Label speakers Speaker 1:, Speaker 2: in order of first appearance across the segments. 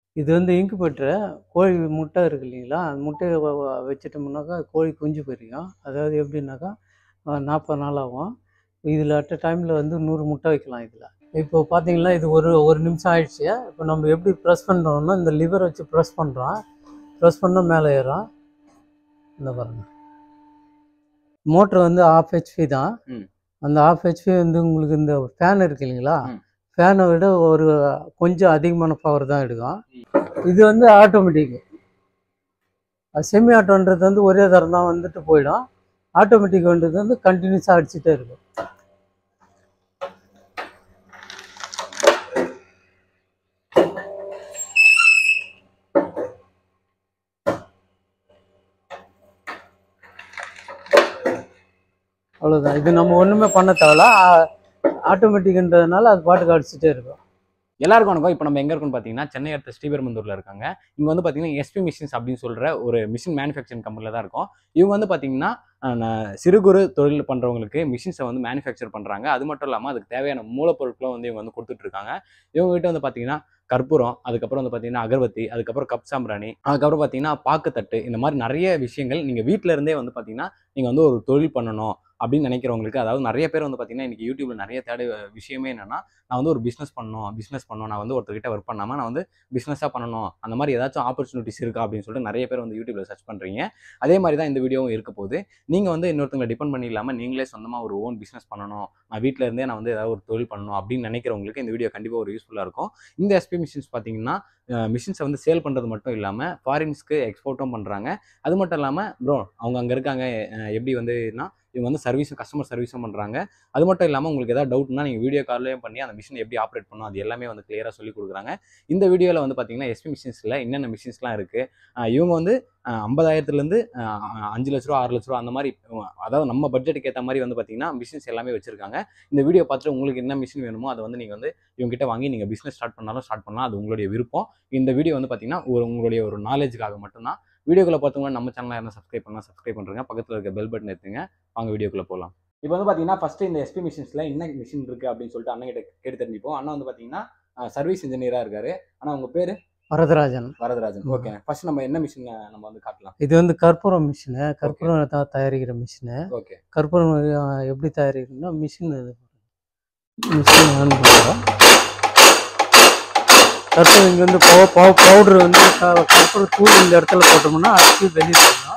Speaker 1: இது வந்து இன்குபேட்டரு கோழி முட்டை இருக்கு இல்லைங்களா அந்த முட்டையை வ- வ- வச்சிட்டோம்னாக்கா கோழி குஞ்சு பொரிக்கும் அதாவது எப்படின்னாக்கா நாற்பது நாள் ஆகும் இதில் அட் டைமில் வந்து நூறு முட்டை வைக்கலாம் இதில் இப்போ பார்த்தீங்கன்னா இது ஒரு ஒரு நிமிஷம் ஆயிடுச்சு இப்போ நம்ம எப்படி ப்ரெஸ் பண்ணுறோம்னா இந்த லிவர் வச்சு ப்ரெஸ் பண்ணுறோம் ப்ரெஸ் பண்ணால் மேலே ஏறும் இந்த பாருங்க மோட்ரு வந்து ஆஃப் ஹெச்பி தான்
Speaker 2: ம்.
Speaker 1: அந்த ஆஃப் ஹெச்பி வந்து உங்களுக்கு இந்த ஃபேன் இருக்கு இல்லைங்களா
Speaker 2: ம்.
Speaker 1: ஃபேனை விட ஒரு கொஞ்சம் அதிகமான பவர் தான் எடுக்கும் இது வந்து ஆட்டோமேட்டிக் செமி ஆட்டோன்றது வந்து ஒரே தரம் தான் வந்துட்டு போயிடும் ஆட்டோமேட்டிக்ன்றது வந்து கண்டினியூஸாக அடிச்சுட்டே இருக்கும் அவ்வளோதான் இது நம்ம ஒன்றுமே பண்ண தேவையில்ல ஆட்டோமேட்டிக்ன்றதுனால அது பாட்டுக்கு அடிச்சுட்டே இருக்கும்
Speaker 2: எல்லாருக்கும் வணக்கம் இப்போ நம்ம எங்க இருக்கோம்னு பார்த்தீங்கன்னா சென்னை அடுத்த ஸ்ரீபெரும்புதூர்ல இருக்காங்க இங்க வந்து பார்த்தீங்கன்னா எஸ்பி மிஷின்ஸ் அப்படின்னு சொல்ற ஒரு மிஷின் மேனுஃபேக்சரிங் கம்பெனில தான் இருக்கும் இவங்க வந்து பார்த்தீங்கன்னா அஹ், ந- சிறு குறு தொழில் பண்றவங்களுக்கு மிஷின்ஸை வந்து மேனுஃபேக்சர் பண்றாங்க அது மட்டும் இல்லாமல் அதுக்கு தேவையான மூலப்பொருட்களும் வந்து இவங்க வந்து கொடுத்துட்டு இருக்காங்க இவங்க கிட்ட வந்து பார்த்தீங்கன்னா கற்பூரம் அதுக்கப்புறம் வந்து பார்த்தீங்கன்னா அகர்பத்தி அதுக்கப்புறம் கப் சாம்பிராணி அதுக்கப்புறம் பார்த்தீங்கன்னா பாக்குத்தட்டு இந்த மாதிரி நிறைய விஷயங்கள் நீங்கள் வீட்டில இருந்தே வந்து பார்த்தீங்கன்னா நீங்கள் வந்து ஒரு தொழில் பண்ணணும் அப்படின்னு நினைக்கிறவங்களுக்கு அதாவது நிறைய பேர் வந்து பார்த்தீங்கன்னா இன்னைக்கு யூடியூப்ல நிறைய தேட விஷயமே என்னன்னா நான் வந்து ஒரு பிஸ்னஸ் பண்ணணும் பிஸ்னஸ் பண்ணணும் நான் வந்து ஒருத்தர்கிட்ட ஒர்க் பண்ணாமல் நான் வந்து பிஸ்னஸாக பண்ணணும் அந்த மாதிரி ஏதாச்சும் ஆப்பர்ச்சுனிட்டிஸ் இருக்கா அப்படின்னு சொல்லிட்டு நிறைய பேர் வந்து யூடியூப்ல சர்ச் பண்ணுறீங்க அதே மாதிரி தான் இந்த வீடியோவும் இருக்க போகுது நீங்கள் வந்து இன்னொருத்தங்களை டிபெண்ட் பண்ணி இல்லாமல் நீங்களே சொந்தமாக ஒரு ஓன் பிஸ்னஸ் பண்ணணும் நான் வீட்டில் இருந்தே நான் வந்து ஏதாவது ஒரு தொழில் பண்ணணும் அப்படின்னு நினைக்கிறவங்களுக்கு இந்த வீடியோ கண்டிப்பாக ஒரு யூஸ்ஃபுல்லாக இருக்கும் இந்த எஸ்பி மிஷின்ஸ் பார்த்தீங்கன்னா மிஷின்ஸை வந்து சேல் பண்ணுறது மட்டும் இல்லாமல் ஃபாரின்ஸ்க்கு எக்ஸ்போர்ட்டும் பண்ணுறாங்க அது மட்டும் இல்லாமல் ப்ரோ அவங்க அங்கே இருக்காங்க அஹ் எப்படி வந்துன்னா இவங்க வந்து சர்வீஸும் கஸ்டமர் சர்வீஸும் பண்ணுறாங்க அது மட்டும் இல்லாமல் உங்களுக்கு ஏதாவது டவுட்னா நீங்கள் வீடியோ கால்லையும் பண்ணி அந்த மிஷின் எப்படி ஆப்ரேட் பண்ணணும் அது எல்லாமே வந்து கிளியராக சொல்லி கொடுக்குறாங்க இந்த வீடியோவில் வந்து பார்த்தீங்கன்னா எஸ்பி மிஷின்ஸில் என்னென்ன மிஷின்ஸ்லாம் இருக்குது இவங்க வந்து அஹ், ஐம்பதாயிரத்துலேருந்து அஹ், அஞ்சு லட்ச ரூபா ஆறு லட்ச ரூபா அந்த மாதிரி அஹ், அதாவது நம்ம பட்ஜெட்டுக்கு ஏற்ற மாதிரி வந்து பார்த்தீங்கன்னா மிஷின்ஸ் எல்லாமே வச்சிருக்காங்க இந்த வீடியோ பார்த்துட்டு உங்களுக்கு என்ன மிஷின் வேணுமோ அதை வந்து நீங்கள் வந்து இவங்க கிட்ட வாங்கி நீங்கள் பிஸ்னஸ் ஸ்டார்ட் பண்ணாலும் ஸ்டார்ட் பண்ணலாம் அது உங்களுடைய விருப்பம் இந்த வீடியோ வந்து பார்த்தீங்கன்னா ஒரு உங்களுடைய ஒரு நாலேஜுக்காக மட்டும்தான் வீடியோக்குள்ள பார்த்தவங்க நம்ம சேனலை யாரும் சப்ஸ்கிரைப் பண்ணலாம் சப்ஸ்கிரைப் பண்ணுறங்க பக்கத்தில் இருக்க பெல் பட்டன் எடுத்துங்க வாங்க வீடியோக்குள்ள போகலாம் இப்போ வந்து பார்த்தீங்கன்னா ஃபர்ஸ்ட் இந்த எஸ்பி மிஷின்ஸ்ல என்ன மிஷின் இருக்கு அப்படின்னு சொல்லிட்டு அண்ணன் கிட்ட கேட்டு தெரிஞ்சுப்போம் அண்ணா வந்து பார்த்தீங்கன்னா சர்வீஸ் இன்ஜினியரா இருக்காரு ஆனா உங்க பேரு
Speaker 1: வரதராஜன்
Speaker 2: வரதராஜன் ஓகே ஃபர்ஸ்ட் நம்ம என்ன மிஷின் நம்ம வந்து காட்டலாம்
Speaker 1: இது வந்து கற்பூரம் மிஷினு கற்பூரம் தான் தயாரிக்கிற மிஷினு
Speaker 2: ஓகே
Speaker 1: கற்பூரம் அஹ், எப்படி தயாரிக்கணும்னா மிஷின் இது மிஷின் ஆன் பண்ணுறோம் கற்பூரம் இங்கே வந்து பவு பவு பவுட்ரு வந்து க- கற்பூர தூள் இந்த இடத்துல போட்டோம்னா அடிச்சு வெளியே போயிடும்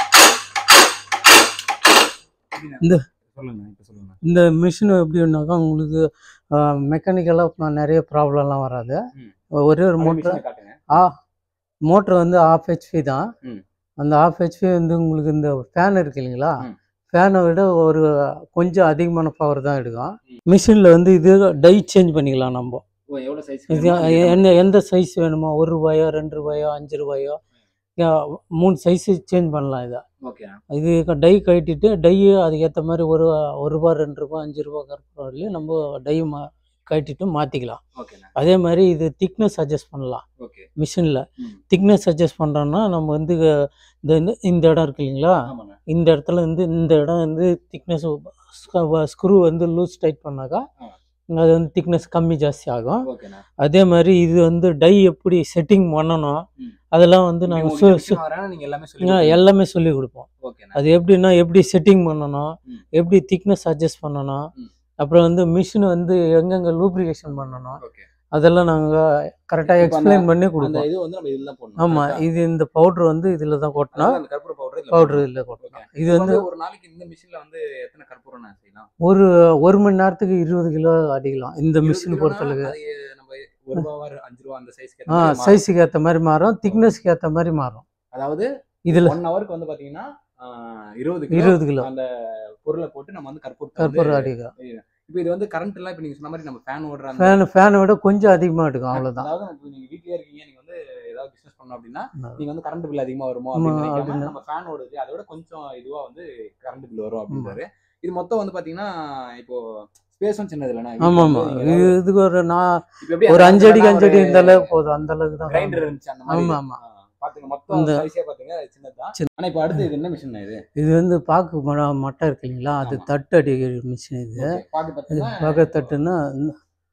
Speaker 1: இந்த-
Speaker 2: சொல்லுங்க இப்போ சொல்லுங்க
Speaker 1: இந்த மிஷின் எப்படின்னாக்கா உங்களுக்கு மெக்கானிக்கலாக நிறைய ப்ராப்ளம்லாம் வராது
Speaker 2: ம்.
Speaker 1: ஒரே ஒரு
Speaker 2: அந்த
Speaker 1: மோட்டர்
Speaker 2: machine-அ காட்டுங்க
Speaker 1: ஆ மோட்ரு வந்து ஆஃப் ஹெச்பி தான்
Speaker 2: ம்.
Speaker 1: அந்த ஆஃப் ஹெச்பி வந்து உங்களுக்கு இந்த ஃபேன் இருக்கு இல்லைங்களா
Speaker 2: ம்.
Speaker 1: ஃபேனை விட ஒரு கொஞ்சம் அதிகமான பவர் தான் எடுக்கும் மிஷினில் வந்து இது டை சேஞ்ச் பண்ணிக்கலாம் நம்ம
Speaker 2: ஓ எவ்வளவு சைஸ்
Speaker 1: இது என்ன எந்த சைஸ் வேணுமோ ஒரு ரூபாயோ ரெண்டு ரூபாயோ அஞ்சு ரூபாயோ யா- மூணு சைஸு சேஞ்ச் பண்ணலாம் இதை
Speaker 2: ஓகே
Speaker 1: இது டை கட்டிட்டு டை அதுக்கேற்ற மாதிரி ஒரு ஒரு ரூபா ரெண்டு ரூபா அஞ்சு ரூபா கருப்புலையும் நம்ம டை மா கட்டிட்டு மாற்றிக்கலாம்
Speaker 2: ஓகேண்ணா
Speaker 1: அதே மாதிரி இது திக்னஸ் அட்ஜஸ்ட் பண்ணலாம்
Speaker 2: ஓகே
Speaker 1: மிஷினில்
Speaker 2: ம்.
Speaker 1: திக்னஸ் அட்ஜஸ்ட் பண்ணுறோன்னா நம்ம வந்து இந்த இந்த- இந்த இடம் இருக்கு இல்லைங்களா
Speaker 2: ஆமாண்ணா
Speaker 1: இந்த இடத்துல வந்து இந்த இடம் வந்து திக்னஸ் ஸ்க்ரூ வந்து லூஸ் டைட் பண்ணாக்கா
Speaker 2: ஆ.
Speaker 1: அது வந்து திக்னஸ் கம்மி ஜாஸ்தி ஆகும்
Speaker 2: ஓகேண்ணா
Speaker 1: அதே மாதிரி இது வந்து டை எப்படி செட்டிங் பண்ணணும்
Speaker 2: ம்.
Speaker 1: அதெல்லாம் வந்து
Speaker 2: நீங்க
Speaker 1: நாங்கள்
Speaker 2: உங்ககிட்ட machine வரேன்னா நீங்க எல்லாமே சொல்லி
Speaker 1: எல்லாமே சொல்லி கொடுப்போம்
Speaker 2: ஓகேண்ணா
Speaker 1: அது எப்படின்னா எப்படி செட்டிங் பண்ணணும்
Speaker 2: ம்.
Speaker 1: எப்படி திக்னஸ் அட்ஜஸ்ட் பண்ணணும்
Speaker 2: ம்.
Speaker 1: அப்புறம் வந்து மிஷின் வந்து எங்கெங்க லூப்ரிகேஷன் பண்ணணும்
Speaker 2: ஓகே
Speaker 1: அதெல்லாம் நாங்கள் கரெக்டாக
Speaker 2: இப்ப
Speaker 1: எக்ஸ்பிளைன் பண்ணி
Speaker 2: அந்த
Speaker 1: கொடுப்போம்
Speaker 2: இது வந்து நம்ம இதுல தான் போடணும்
Speaker 1: ஆமாம்
Speaker 2: correct-ஆ?
Speaker 1: இது இந்த பவுடர் வந்து இதில் தான் கொட்டினா
Speaker 2: அதாவது அந்த கற்பூர பவுடர்
Speaker 1: பவுடர் இதில் கொட்டணும் இது
Speaker 2: இது
Speaker 1: வந்து
Speaker 2: வந்து ஒரு நாளைக்கு இந்த மிஷின்ல வந்து எத்தனை கற்பூரம் நான் செய்யலாம்
Speaker 1: ஒரு ஒரு மணி நேரத்துக்கு இருபது கிலோ அடிக்கலாம் இந்த மிஷின்
Speaker 2: இருபது
Speaker 1: பொறுத்தளவுக்கு
Speaker 2: கிலோனா அது நம்ம ஒரு ரூபா ஒரு அஞ்சு ரூபா அந்த சைஸ்க்கு
Speaker 1: ஆ சைஸுக்கு ஏற்ற மாதிரி மாறும் திக்னஸ்க்கு ஏற்ற மாதிரி மாறும்
Speaker 2: அதாவது
Speaker 1: இதில்
Speaker 2: ஒன் ஹவருக்கு வந்து பாத்தீங்கன்னா ஆ, இருபது கிலோ
Speaker 1: இருபது கிலோ
Speaker 2: அந்த பொருளை போட்டு நம்ம வந்து கற்பூரத்தை
Speaker 1: கற்பூரம்
Speaker 2: வந்து
Speaker 1: அடிக்கும்
Speaker 2: இப்போ இது வந்து கரண்ட் எல்லாம் இப்போ நீங்க சொன்ன மாதிரி நம்ம ஃபேன் ஓடுற அந்த
Speaker 1: ஃபேன் ஃபேனை விட கொஞ்சம் அதிகமாக எடுக்கும் அவ்வளோதான்
Speaker 2: அதாவது இப்போ நீங்க வீட்லயே இருக்கீங்க நீங்க வந்து ஏதாவது பிசினஸ் பண்ணணும் அப்படின்னா
Speaker 1: ஆ.
Speaker 2: நீங்க வந்து கரண்ட் பில் அதிகமா வருமோ
Speaker 1: ஆமா,
Speaker 2: அப்படின்னு நினைக்காம
Speaker 1: அப்படின்னு.
Speaker 2: நம்ம ஃபேன் ஓடுது அதை விட கொஞ்சம் இதுவா வந்து கரண்ட் பில் வரும் அப்படின்றாரு இது மொத்தம் வந்து பாத்தீங்கன்னா இப்போ ஸ்பேஸும் சின்னது இல்லைன்னா
Speaker 1: ஆமாம் ஆமாம் இது இதுக்கு ஒரு நான்
Speaker 2: இப்போ எப்படி
Speaker 1: ஒரு
Speaker 2: அந்த
Speaker 1: அஞ்சு அடிக்கு அஞ்சு அடி
Speaker 2: ஒரு
Speaker 1: இந்த அளவுக்கு போதும் அந்த அளவுக்கு தான்
Speaker 2: கிரைண்டர் இருந்துச்சு அந்த மாதிரி
Speaker 1: ஆமா, ஆமா.
Speaker 2: ஆ, பாத்துங்க மொத்தம்
Speaker 1: இந்த-
Speaker 2: சைஸே பாத்துங்க சின்னதுதான் ஆனா இப்போ அடுத்து இது என்ன மிஷின் இது
Speaker 1: இது வந்து பாக்கு ம- மட்டை இருக்கு இல்லைங்களா அது
Speaker 2: ஆமா.
Speaker 1: தட்டு அடிக்கிற மிஷின் இது
Speaker 2: Okay, பாக்கு
Speaker 1: இது
Speaker 2: தட்டுனா
Speaker 1: பாக்கு தட்டுன்னா இந்த-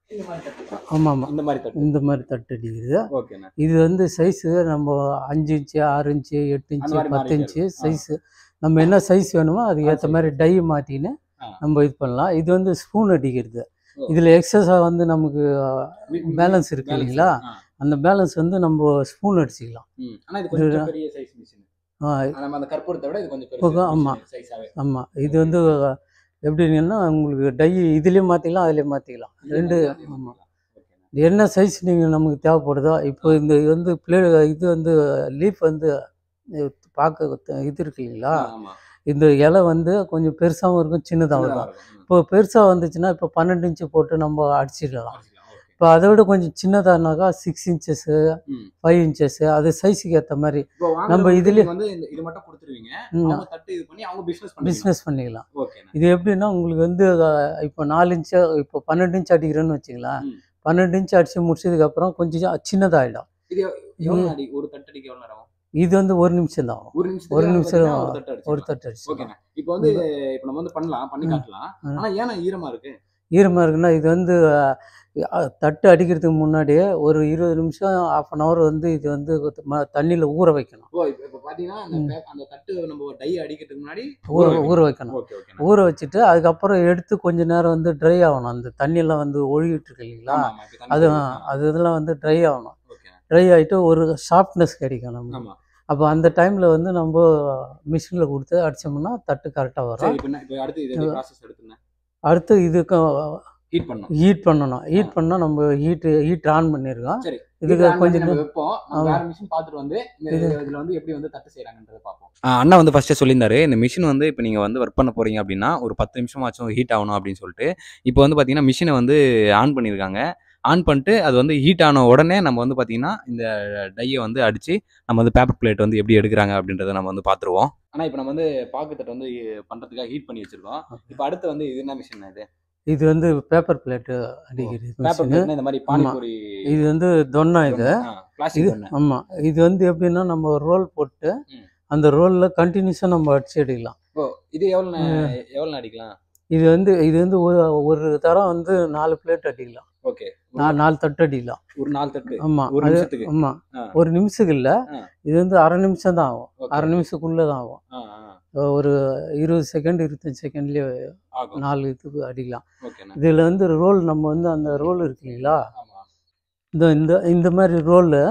Speaker 2: இந்த மாதிரி தட்டு
Speaker 1: ஆமாம் ஆமாம்
Speaker 2: இந்த மாதிரி தட்டு
Speaker 1: இந்த மாதிரி தட்டு அடிக்குது
Speaker 2: ஓகேண்ணா
Speaker 1: இது வந்து சைஸு நம்ம அஞ்சு இன்ச்சு ஆறு இன்ச்சு எட்டு
Speaker 2: அந்த
Speaker 1: இன்ச்சு
Speaker 2: மாதிரி
Speaker 1: பத்து
Speaker 2: மாறிட்டே
Speaker 1: இன்ச்சு
Speaker 2: இருக்கும். ஆ.
Speaker 1: சைஸு நம்ம என்ன சைஸ் வேணுமோ அதுக்கு
Speaker 2: ஆ,
Speaker 1: ஏற்ற
Speaker 2: சரி.
Speaker 1: மாதிரி டை மாற்றின்னு
Speaker 2: ஆ.
Speaker 1: நம்ம இது பண்ணலாம் இது வந்து ஸ்பூன் அடிக்கிறது
Speaker 2: ஓ.
Speaker 1: இதில் எக்ஸஸாக வந்து நமக்கு பேலன்ஸ் இருக்கு
Speaker 2: Balance.
Speaker 1: இல்லைங்களா
Speaker 2: ஆ.
Speaker 1: அந்த பேலன்ஸ் வந்து நம்ம ஸ்பூன் அடிச்சிக்கலாம்
Speaker 2: ம். ஆனா இது கொஞ்சம்
Speaker 1: இது-
Speaker 2: பெரிய சைஸ் மிஷின்
Speaker 1: ஆ,
Speaker 2: நம்ம அந்த கற்பூரத்தை விட இது கொஞ்சம்
Speaker 1: இப்போ,
Speaker 2: பெரிய
Speaker 1: ஆமா.
Speaker 2: சைஸாவே
Speaker 1: ஆமாம் இது வந்து எப்படின்னா உங்களுக்கு டை இதுலேயும் மாற்றிக்கலாம் அதுலேயும் மாற்றிக்கலாம் ரெண்டு ஆமாம் என்ன சைஸ் நீங்கள் நமக்கு தேவைப்படுதோ இப்போ இந்த இது வந்து பிளே இது வந்து லீஃப் வந்து இது பார்க்க இது இருக்கு இல்லைங்களா
Speaker 2: ஆமா
Speaker 1: இந்த இலை வந்து கொஞ்சம் பெருசாகவும் இருக்கும் சின்னதாகவும்
Speaker 2: சின்னதா
Speaker 1: இருக்கும்
Speaker 2: இருக்கும். ம்.
Speaker 1: இப்போ பெருசாக வந்துச்சுன்னா இப்போ பன்னெண்டு இன்ச்சு போட்டு நம்ம அடிச்சிடலாம்
Speaker 2: அடிச்சுக்கலாம். Okay.
Speaker 1: இப்போ அதை விட கொஞ்சம் சின்னதானாக்கா சிக்ஸ் இன்ச்சஸ்ஸு
Speaker 2: ம்.
Speaker 1: ஃபைவ் இன்ச்சஸ்ஸு அது சைஸுக்கு ஏற்ற மாதிரி
Speaker 2: இப்போ
Speaker 1: நம்ம
Speaker 2: வாங்குறவங்களுக்கு
Speaker 1: இதுலயே-
Speaker 2: நீங்க வந்து இந்த- இது மட்டும் கொடுத்துருவீங்க அவங்க தட்டு இது பண்ணி அவங்க பிசினஸ் பண்ணி
Speaker 1: பிஸ்னஸ் பண்ணிக்கலாம்
Speaker 2: ஓகேண்ணா
Speaker 1: இது எப்படின்னா உங்களுக்கு வந்து அஹ், இப்போ நாலு இன்ச்சு இப்போ பன்னெண்டு இன்ச் அடிக்கிறேன்னு வச்சுங்களேன்
Speaker 2: ம்.
Speaker 1: பன்னெண்டு இன்ச் அடித்து முடிச்சதுக்கப்புறம் கொஞ்சம் சின்னதாகிடும்
Speaker 2: இது எவ்வளவு அடி ஒரு தட்டு அடிக்க எவ்வளவு நேரம் ஆகும்
Speaker 1: இது வந்து ஒரு நிமிஷம் தான் ஆகும்
Speaker 2: ஒரு நிமிஷம்
Speaker 1: ஒரு நிமிஷம்
Speaker 2: ஒரு தட்டு
Speaker 1: ஒரு
Speaker 2: அடிச்சு
Speaker 1: தட்டு அடிச்சு
Speaker 2: ஓகேண்ணா இப்போ வந்து இப்போ நம்ம வந்து பண்ணலாம் பண்ணி
Speaker 1: ம்.
Speaker 2: காட்டலாம்
Speaker 1: ம்.
Speaker 2: ஆனா ஏன்னா ஈரமா இருக்கு
Speaker 1: ஈரமாக இருக்குன்னா இது வந்து அஹ், தட்டு அடிக்கிறதுக்கு முன்னாடியே ஒரு இருபது நிமிஷம் ஆஃப் அன் ஹவர் வந்து இது வந்து தண்ணியில் ஊற வைக்கணும்
Speaker 2: ஓ இப்போ இப்போ பாத்தீங்கன்னா அந்த
Speaker 1: ம்.
Speaker 2: pap- அந்த தட்டு நம்ம டை அடிக்கிறதுக்கு முன்னாடி
Speaker 1: ஊற ஊற வைக்கணும்
Speaker 2: ஓகே ஓகே
Speaker 1: ஊற வச்சுட்டு அதுக்கப்புறம் எடுத்து கொஞ்ச நேரம் வந்து ட்ரை ஆகணும் அந்த தண்ணியெல்லாம் வந்து ஒழுகிட்டு இருக்கு இல்லைங்களா
Speaker 2: ஆமா ஆமா இப்போ
Speaker 1: அது
Speaker 2: தண்ணி
Speaker 1: அது இதெல்லாம் வந்து ட்ரை ஆகணும்
Speaker 2: ஓகே
Speaker 1: ட்ரை ஆகிட்டு ஒரு சாஃப்ட்னஸ் கிடைக்கும் நமக்கு
Speaker 2: ஆமா
Speaker 1: அப்போ அந்த டைமில் வந்து நம்ம மிஷினில் கொடுத்து அடித்தோம்னா தட்டு கரெக்டாக
Speaker 2: சரி
Speaker 1: வரும்
Speaker 2: இப்போ என்ன- இப்போ அடுத்து இது ப்ராசஸ் எடுத்துனேன்
Speaker 1: அடுத்து இதுக்கு
Speaker 2: ஹீட் பண்ணணும்
Speaker 1: ஹீட் பண்ணணும் ஹீட் பண்ணால் நம்ம ஹீட் ஹீட் ஆன் பண்ணியிருக்கோம்
Speaker 2: சரி
Speaker 1: இதுக்கு
Speaker 2: இதுக்கு
Speaker 1: கொஞ்சம்
Speaker 2: நம்ம வைப்போம் நம்ம
Speaker 1: ஆமா.
Speaker 2: வேற மிஷின் பார்த்துட்டு வந்து இந்த
Speaker 1: இது-
Speaker 2: இதுல வந்து எப்படி வந்து தட்டு செய்யறாங்கன்றத பார்ப்போம் அண்ணா வந்து ஃபர்ஸ்டே சொல்லியிருந்தாரு இந்த மிஷின் வந்து இப்போ நீங்கள் வந்து ஒர்க் பண்ண போறீங்க அப்படின்னா ஒரு பத்து நிமிஷமாச்சும் ஹீட் ஆகணும் அப்படின்னு சொல்லிட்டு இப்போ வந்து பார்த்தீங்கன்னா மிஷினை வந்து ஆன் பண்ணியிருக்காங்க ஆன் பண்ணிட்டு அது வந்து ஹீட் ஆன உடனே நம்ம வந்து பார்த்தீங்கன்னா இந்த டையை வந்து அடிச்சு நம்ம வந்து பேப்பர் பிளேட் வந்து எப்படி எடுக்கிறாங்க அப்படின்றத நம்ம வந்து பார்த்துருவோம் ஆனால் இப்போ நம்ம வந்து பாக்குத்தட்டை வந்து பண்ணுறதுக்காக ஹீட் பண்ணி வச்சிருக்கோம் இப்போ அடுத்து வந்து இது என்ன மிஷின் இது
Speaker 1: இது வந்து பேப்பர் பிளேட்டு அடிக்கிறது
Speaker 2: பேப்பர்
Speaker 1: machine.
Speaker 2: பிளேட்னா இந்த மாதிரி பானிபூரி
Speaker 1: இது வந்து தொன்னம் இது
Speaker 2: பிளாஸ்டிக்
Speaker 1: இது
Speaker 2: ஒன்று
Speaker 1: ஆமாம் இது வந்து எப்படின்னா நம்ம ரோல் போட்டு
Speaker 2: ம்.
Speaker 1: அந்த ரோலில் கண்டினியூஸாக நம்ம அடிச்சு எடுக்கலாம்
Speaker 2: ஓ இது எவ்வளோ எவ்வளோ அடிக்கலாம்
Speaker 1: இது வந்து இது வந்து ஒரு ஒரு தரம் வந்து நாலு பிளேட் அடிக்கலாம்
Speaker 2: ஓகே
Speaker 1: நா- நாலு தட்டு அடிக்கலாம்
Speaker 2: ஒரு நாலு தட்டு
Speaker 1: ஆமாம்
Speaker 2: ஒரு
Speaker 1: அது
Speaker 2: நிமிஷத்துக்கு
Speaker 1: ஆமாம்
Speaker 2: ஆ.
Speaker 1: ஒரு நிமிஷத்துக்கு இல்லை
Speaker 2: ஆ.
Speaker 1: இது வந்து அரை நிமிஷம் தான் ஆகும்
Speaker 2: Okay.
Speaker 1: அரை நிமிஷத்துக்குள்ளே தான் ஆகும்
Speaker 2: ஆ, ஆ.
Speaker 1: ஒரு இருபது செகண்ட் இருபத்தஞ்சி செகண்ட்லேயே
Speaker 2: ஆகும்
Speaker 1: நாலு இதுக்கு அடிக்கலாம்
Speaker 2: ஓகேண்ணா
Speaker 1: இதில் வந்து ரோல் நம்ம வந்து அந்த ரோல் இருக்கு இல்லைங்களா
Speaker 2: ஆமா
Speaker 1: இந்த இந்த இந்த மாதிரி ரோலு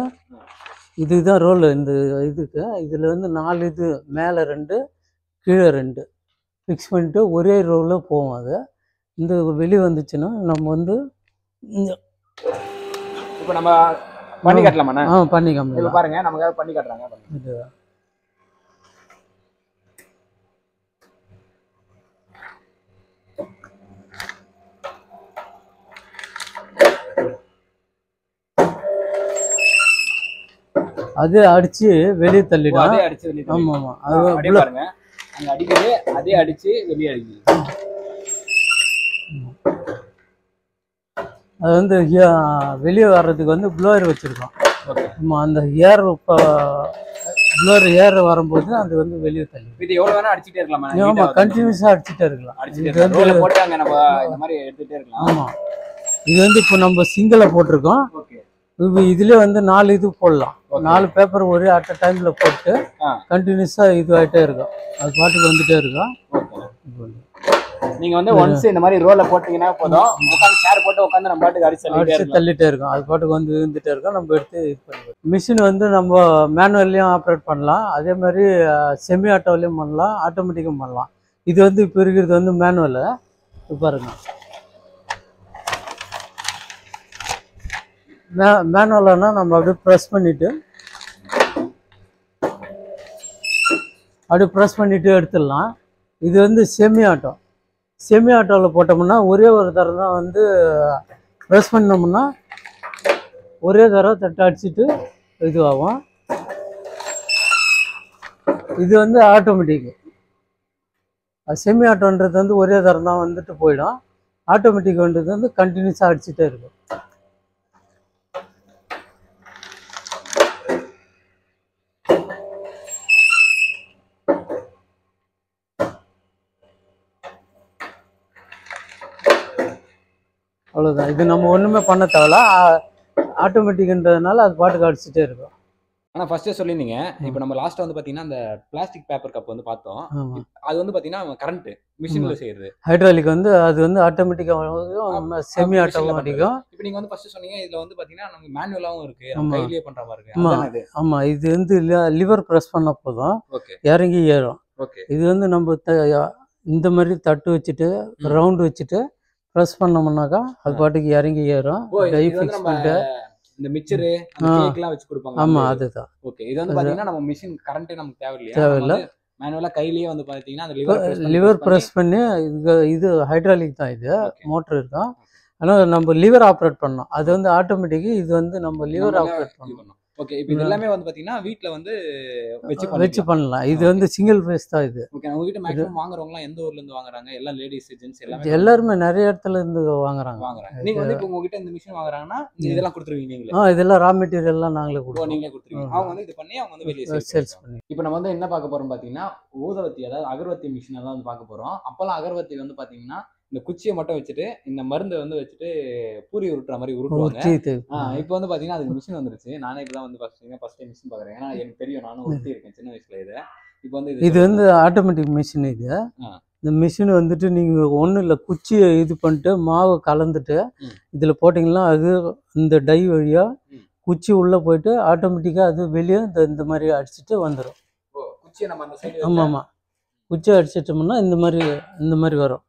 Speaker 1: இதுதான் ரோல் இந்த இதுக்கு இதில் வந்து நாலு இது மேலே ரெண்டு கீழே ரெண்டு ஃபிக்ஸ் பண்ணிட்டு ஒரே ரோலில் போகும் அது இந்த வெளியே வந்துச்சுன்னா நம்ம வந்து இந்த
Speaker 2: இப்போ நம்ம பண்ணி காட்டலாமாண்ணா
Speaker 1: ஆ பண்ணி
Speaker 2: இப்போ
Speaker 1: காமிக்கலாம்
Speaker 2: பாருங்க நமக்காக பண்ணி காட்டுறாங்க பாருங்க.
Speaker 1: இது அது அடிச்சு வெளியே
Speaker 2: ஓ,
Speaker 1: தள்ளிடும்
Speaker 2: அதே அடிச்சு வெளியே
Speaker 1: ஆமாம்
Speaker 2: தள்ளிடும்.
Speaker 1: ஆமாம்
Speaker 2: ஆ,
Speaker 1: அது
Speaker 2: அப்படியே
Speaker 1: உள்ள-
Speaker 2: பாருங்க அங்க அடிக்குது அதே அடிச்சு வெளியே அடிக்குது
Speaker 1: அது வந்து வெளியே வர்றதுக்கு வந்து ப்ளோயர் வச்சுருக்கோம்
Speaker 2: ஓகே
Speaker 1: ஆமாம் அந்த ஏர் இப்போ ப்ளோயர் ஏர் வரும்போது அது வந்து வெளியே தள்ளி
Speaker 2: இது எவ்வளவு வேணா அடிச்சுட்டே இருக்கலாமா
Speaker 1: ஆமாம் கண்டினியூஸாக அடிச்சுட்டே இருக்கலாம்
Speaker 2: அடிச்சுட்டே
Speaker 1: இது
Speaker 2: இருக்கலாம்
Speaker 1: வந்து
Speaker 2: ரோல போட்டு அங்க நம்ம இந்த மாதிரி எடுத்துட்டே இருக்கலாம்
Speaker 1: ஆமாம் இது வந்து இப்போ நம்ம சிங்கிளை போட்டிருக்கோம்
Speaker 2: ஓகே
Speaker 1: இப்போ இதுலேயே வந்து நாலு இது போடலாம்
Speaker 2: Okay.
Speaker 1: நாலு பேப்பர் ஒரே அட் அ டைமில் போட்டு
Speaker 2: ஆ.
Speaker 1: கண்டினியூஸாக இது ஆகிட்டே இருக்கும் அது பாட்டுக்கு வந்துட்டே இருக்கும்
Speaker 2: ஓகே
Speaker 1: இது வந்து
Speaker 2: நீங்க வந்து ஒன்ஸ் இந்த மாதிரி ரோல போட்டீங்கன்னா போதும் உட்காந்து சேர் போட்டு உட்காந்து நம்ம பாட்டுக்கு அடிச்சு தள்ளிட்டே
Speaker 1: அடிச்சு
Speaker 2: இருக்கலாம்
Speaker 1: தள்ளிட்டே இருக்கும் அது பாட்டுக்கு வந்து இருந்துகிட்டே இருக்கும் நம்ம எடுத்து இது பண்ணுவோம் மிஷின் வந்து நம்ம மேனுவல்லையும் ஆப்ரேட் பண்ணலாம் அதே மாதிரி செமி ஆட்டோலையும் பண்ணலாம் ஆட்டோமேட்டிக்கும் பண்ணலாம் இது வந்து இப்போ இருக்கிறது வந்து மேனுவலு இப்போ பாருங்க மே மேனுவல்னா நம்ம அப்படியே ப்ரெஸ் பண்ணிவிட்டு அப்படியே ப்ரெஸ் பண்ணிவிட்டு எடுத்துடலாம் இது வந்து செமி ஆட்டோ செமி ஆட்டோவில் போட்டோம்னா ஒரே ஒரு தரம் தான் வந்து ப்ரெஸ் பண்ணோம்னா ஒரே தடவை தட்டை அடிச்சுட்டு இதுவாகும் இது வந்து ஆட்டோமேட்டிக் செமி ஆட்டோன்றது வந்து ஒரே தரம் தான் வந்துட்டு போயிடும் ஆட்டோமேட்டிக்ன்றது வந்து கண்டினியூஸாக அடிச்சுட்டே இருக்கும் அவ்வளோதான் இது நம்ம ஒன்றுமே பண்ண தேவையில்ல ஆட்டோமேட்டிக்ன்றதுனால அது பாட்டுக்கு அடிச்சுட்டே இருக்கும்
Speaker 2: ஆனா ஃபர்ஸ்டே சொல்லியிருந்தீங்க இப்போ நம்ம லாஸ்ட்டாக வந்து பாத்தீங்கன்னா அந்த பிளாஸ்டிக் பேப்பர் கப் வந்து பார்த்தோம்
Speaker 1: ஆமாம்
Speaker 2: அது வந்து பாத்தீங்கன்னா கரண்ட் மிஷின்ல செய்யறது
Speaker 1: ஹைட்ராலிக் வந்து அது வந்து ஆட்டோமேட்டிக்காக செமி ஆட்டோமேட்டிக்கும்
Speaker 2: இப்போ நீங்க வந்து ஃபர்ஸ்ட் சொன்னீங்க இதுல வந்து பாத்தீங்கன்னா நமக்கு மேனுவலாவும் இருக்கு
Speaker 1: ஆமா.
Speaker 2: கையிலேயே பண்ற மாதிரி இருக்கு
Speaker 1: ஆமா.
Speaker 2: அதானே இது
Speaker 1: ஆமாம் இது வந்து லிவர் ப்ரெஸ் பண்ண போதும்
Speaker 2: ஓகே
Speaker 1: இறங்கி ஏறும்
Speaker 2: ஓகே
Speaker 1: இது வந்து நம்ம த- இந்த மாதிரி தட்டு வச்சுட்டு ரவுண்டு வச்சுட்டு ப்ரெஸ் பண்ணோம்னாக்கா அது பாட்டுக்கு இறங்கி ஏறும்
Speaker 2: ஓ இது
Speaker 1: டை
Speaker 2: வந்து
Speaker 1: ஃபிக்ஸ்
Speaker 2: நம்ம
Speaker 1: பண்ணிட்டு
Speaker 2: இந்த மிச்சரு அந்த
Speaker 1: ஆ.
Speaker 2: கேக்லாம் வச்சு கொடுப்பாங்க
Speaker 1: ஆமாம் அதுதான்
Speaker 2: ஓகே இது வந்து பாத்தீங்கன்னா நம்ம மிஷின் கரண்டே நமக்கு தேவையில்லையா
Speaker 1: தேவையில்ல.
Speaker 2: மேனுவலா கையிலேயே வந்து பாத்தீங்கன்னா அந்த லிவர்
Speaker 1: லிவர் ப்ரெஸ் பண்ணி இது இது ஹைட்ராலிக் தான் இது
Speaker 2: Okay.
Speaker 1: மோட்டர் இருக்கும் ஆனால் நம்ம லிவர் ஆப்ரேட் பண்ணோம் அது வந்து ஆட்டோமேட்டிக் இது வந்து நம்ம லிவர் ஆப்ரேட் பண்ணணும்
Speaker 2: ஓகே இப்போ இது எல்லாமே வந்து பாத்தீங்கன்னா வீட்ல வந்து வச்சு
Speaker 1: வச்சு பண்ணலாம் இது வந்து சிங்கிள் ஃபேஸ் தான் இது
Speaker 2: ஓகே நம்ம வீட்டு மேக்ஸிமம் வாங்குறவங்க எல்லாம் எந்த ஊர்ல இருந்து வாங்குறாங்க எல்லாம் லேடிஸ் ஜென்ஸ் எல்லாமே
Speaker 1: எல்லாருமே நிறைய இடத்துல இருந்து வாங்குறாங்க
Speaker 2: வாங்குறாங்க நீங்க வந்து இப்போ உங்ககிட்ட இந்த மிஷின் வாங்குறாங்கன்னா நீங்க இதெல்லாம் கொடுத்துருவீங்க நீங்களே
Speaker 1: ஆ இதெல்லாம் ரா மெட்டீரியல்லாம் நாங்களே
Speaker 2: ஓ
Speaker 1: கொடுப்போம்
Speaker 2: நீங்களே கொடுத்துருவீங்க
Speaker 1: ஆ.
Speaker 2: அவங்க வந்து இது பண்ணி அவங்க வந்து வெளியே
Speaker 1: சேல்ஸ்
Speaker 2: சேல்ஸ்
Speaker 1: பண்ணி
Speaker 2: இப்போ நம்ம வந்து என்ன பார்க்க போறோம் பாத்தீங்கன்னா ஊதவத்தி அதாவது அகர்வத்தி மிஷினை தான் வந்து பார்க்க போறோம் அப்போல்லாம் அகர்வத்தி வந்து பாத்தீங்கன்னா இந்த குச்சியை மட்டும் வச்சுட்டு இந்த மருந்தை வந்து வச்சுட்டு பூரி உருட்டுற மாதிரி உருட்டுவாங்க
Speaker 1: உச்சி
Speaker 2: ஆ இப்போ வந்து பாத்தீங்கன்னா அதுக்கு மிஷின் வந்துருச்சு நானே இப்பதான் வந்து ஃபர்ஸ்ட் ஃபர்ஸ்ட் டைம் மிஷின் பாக்குறேன் ஏன்னா எனக்கு தெரியும் நானும் உருட்டி இருக்கேன் சின்ன வயசுல இதை இப்போ வந்து
Speaker 1: இது வந்து ஆட்டோமேட்டிக் மிஷின் இது
Speaker 2: ஆ.
Speaker 1: இந்த மிஷின் வந்துட்டு நீங்கள் ஒன்றும் இல்லை குச்சியை இது பண்ணிட்டு மாவு கலந்துட்டு
Speaker 2: ம்.
Speaker 1: இதில் போட்டிங்கன்னா அது இந்த டை வழியாக
Speaker 2: ம்.
Speaker 1: குச்சி உள்ளே போயிட்டு ஆட்டோமேட்டிக்காக அது வெளியே இந்த இந்த மாதிரி அடிச்சுட்டு வந்துடும்
Speaker 2: ஓ குச்சியை நம்ம அந்த சைடு
Speaker 1: ஆமாம் ஆமாம் குச்சி அடிச்சிட்டோம்னா இந்த மாதிரி இந்த மாதிரி வரும்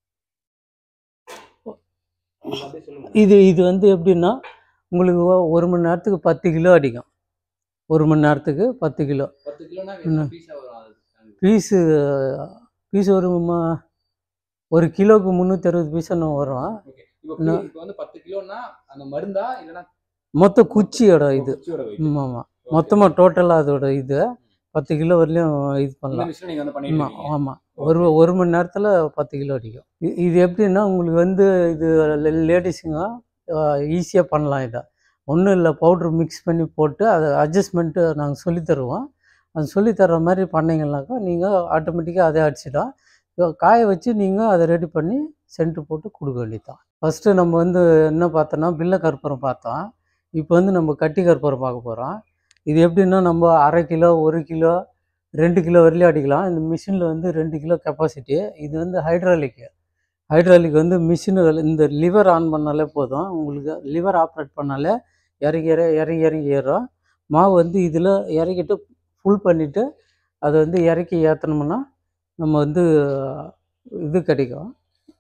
Speaker 2: அப்படியே சொல்லுங்க
Speaker 1: இது இது வந்து எப்படின்னா உங்களுக்கு ஒ- ஒரு மணி நேரத்துக்கு பத்து கிலோ அடிக்கும் ஒரு மணி நேரத்துக்கு பத்து கிலோ
Speaker 2: பத்து கிலோனா
Speaker 1: ம்.
Speaker 2: பீஸா வரும் அது
Speaker 1: பீஸு பீஸ் ஒரு ம- ஒரு கிலோவுக்கு முந்நூற்றி அறுபது பீஸ் என்ன வரும்
Speaker 2: ஓகே இப்போ
Speaker 1: இன்னும்
Speaker 2: இப்போ வந்து பத்து கிலோனா அந்த மருந்தா இல்லைன்னா
Speaker 1: மொத்த குச்சியோட இது
Speaker 2: குச்சியோட weight.
Speaker 1: ஆமாம் ஆமாம்
Speaker 2: Okay.
Speaker 1: மொத்தமாக டோட்டலாக அதோட இது பத்து கிலோ வரலையும் இது
Speaker 2: இந்த
Speaker 1: பண்ணலாம்
Speaker 2: மிஷினை நீங்க வந்து பண்ணிட்டு
Speaker 1: ஆமாம்
Speaker 2: இருக்கீங்க
Speaker 1: ஆமாம் ஒரு ஒரு மணி நேரத்தில் பத்து கிலோ அடிக்கும் இ- இது எப்படின்னா உங்களுக்கு வந்து இது லேடிஸுங்க ஈஸியாக பண்ணலாம் இதை ஒன்றும் இல்லை பவுட்ரு மிக்ஸ் பண்ணி போட்டு அதை அட்ஜஸ்ட்மெண்ட்டு நாங்கள் சொல்லித் தருவோம் அது சொல்லித் தர்ற மாதிரி பண்ணீங்கன்னாக்கா நீங்கள் ஆட்டோமேட்டிக்காக அதை அடிச்சிடும் இப்போ காய வச்சு நீங்கள் அதை ரெடி பண்ணி சென்ட்ரு போட்டு கொடுக்க வேண்டியதுதான் ஃபஸ்ட்டு நம்ம வந்து என்ன பார்த்தோன்னா பில்ல கற்பூரம் பார்த்தோம் இப்போ வந்து நம்ம கட்டி கற்பூரம் பார்க்க போகிறோம் இது எப்படின்னா நம்ம அரை கிலோ ஒரு கிலோ ரெண்டு கிலோ வரையிலும் அடிக்கலாம் இந்த மிஷினில் வந்து ரெண்டு கிலோ கெப்பாசிட்டி இது வந்து ஹைட்ராலிக்கு ஹைட்ராலிக் வந்து மிஷினுகள் இந்த லிவர் ஆன் பண்ணாலே போதும் உங்களுக்கு லிவர் ஆப்ரேட் பண்ணாலே இறங்கி இற இறங்கி இறங்கி ஏறும் மாவு வந்து இதில் இறக்கிட்டு ஃபுல் பண்ணிவிட்டு அதை வந்து இறக்கி ஏற்றினோம்னா நம்ம வந்து இது கிடைக்கும்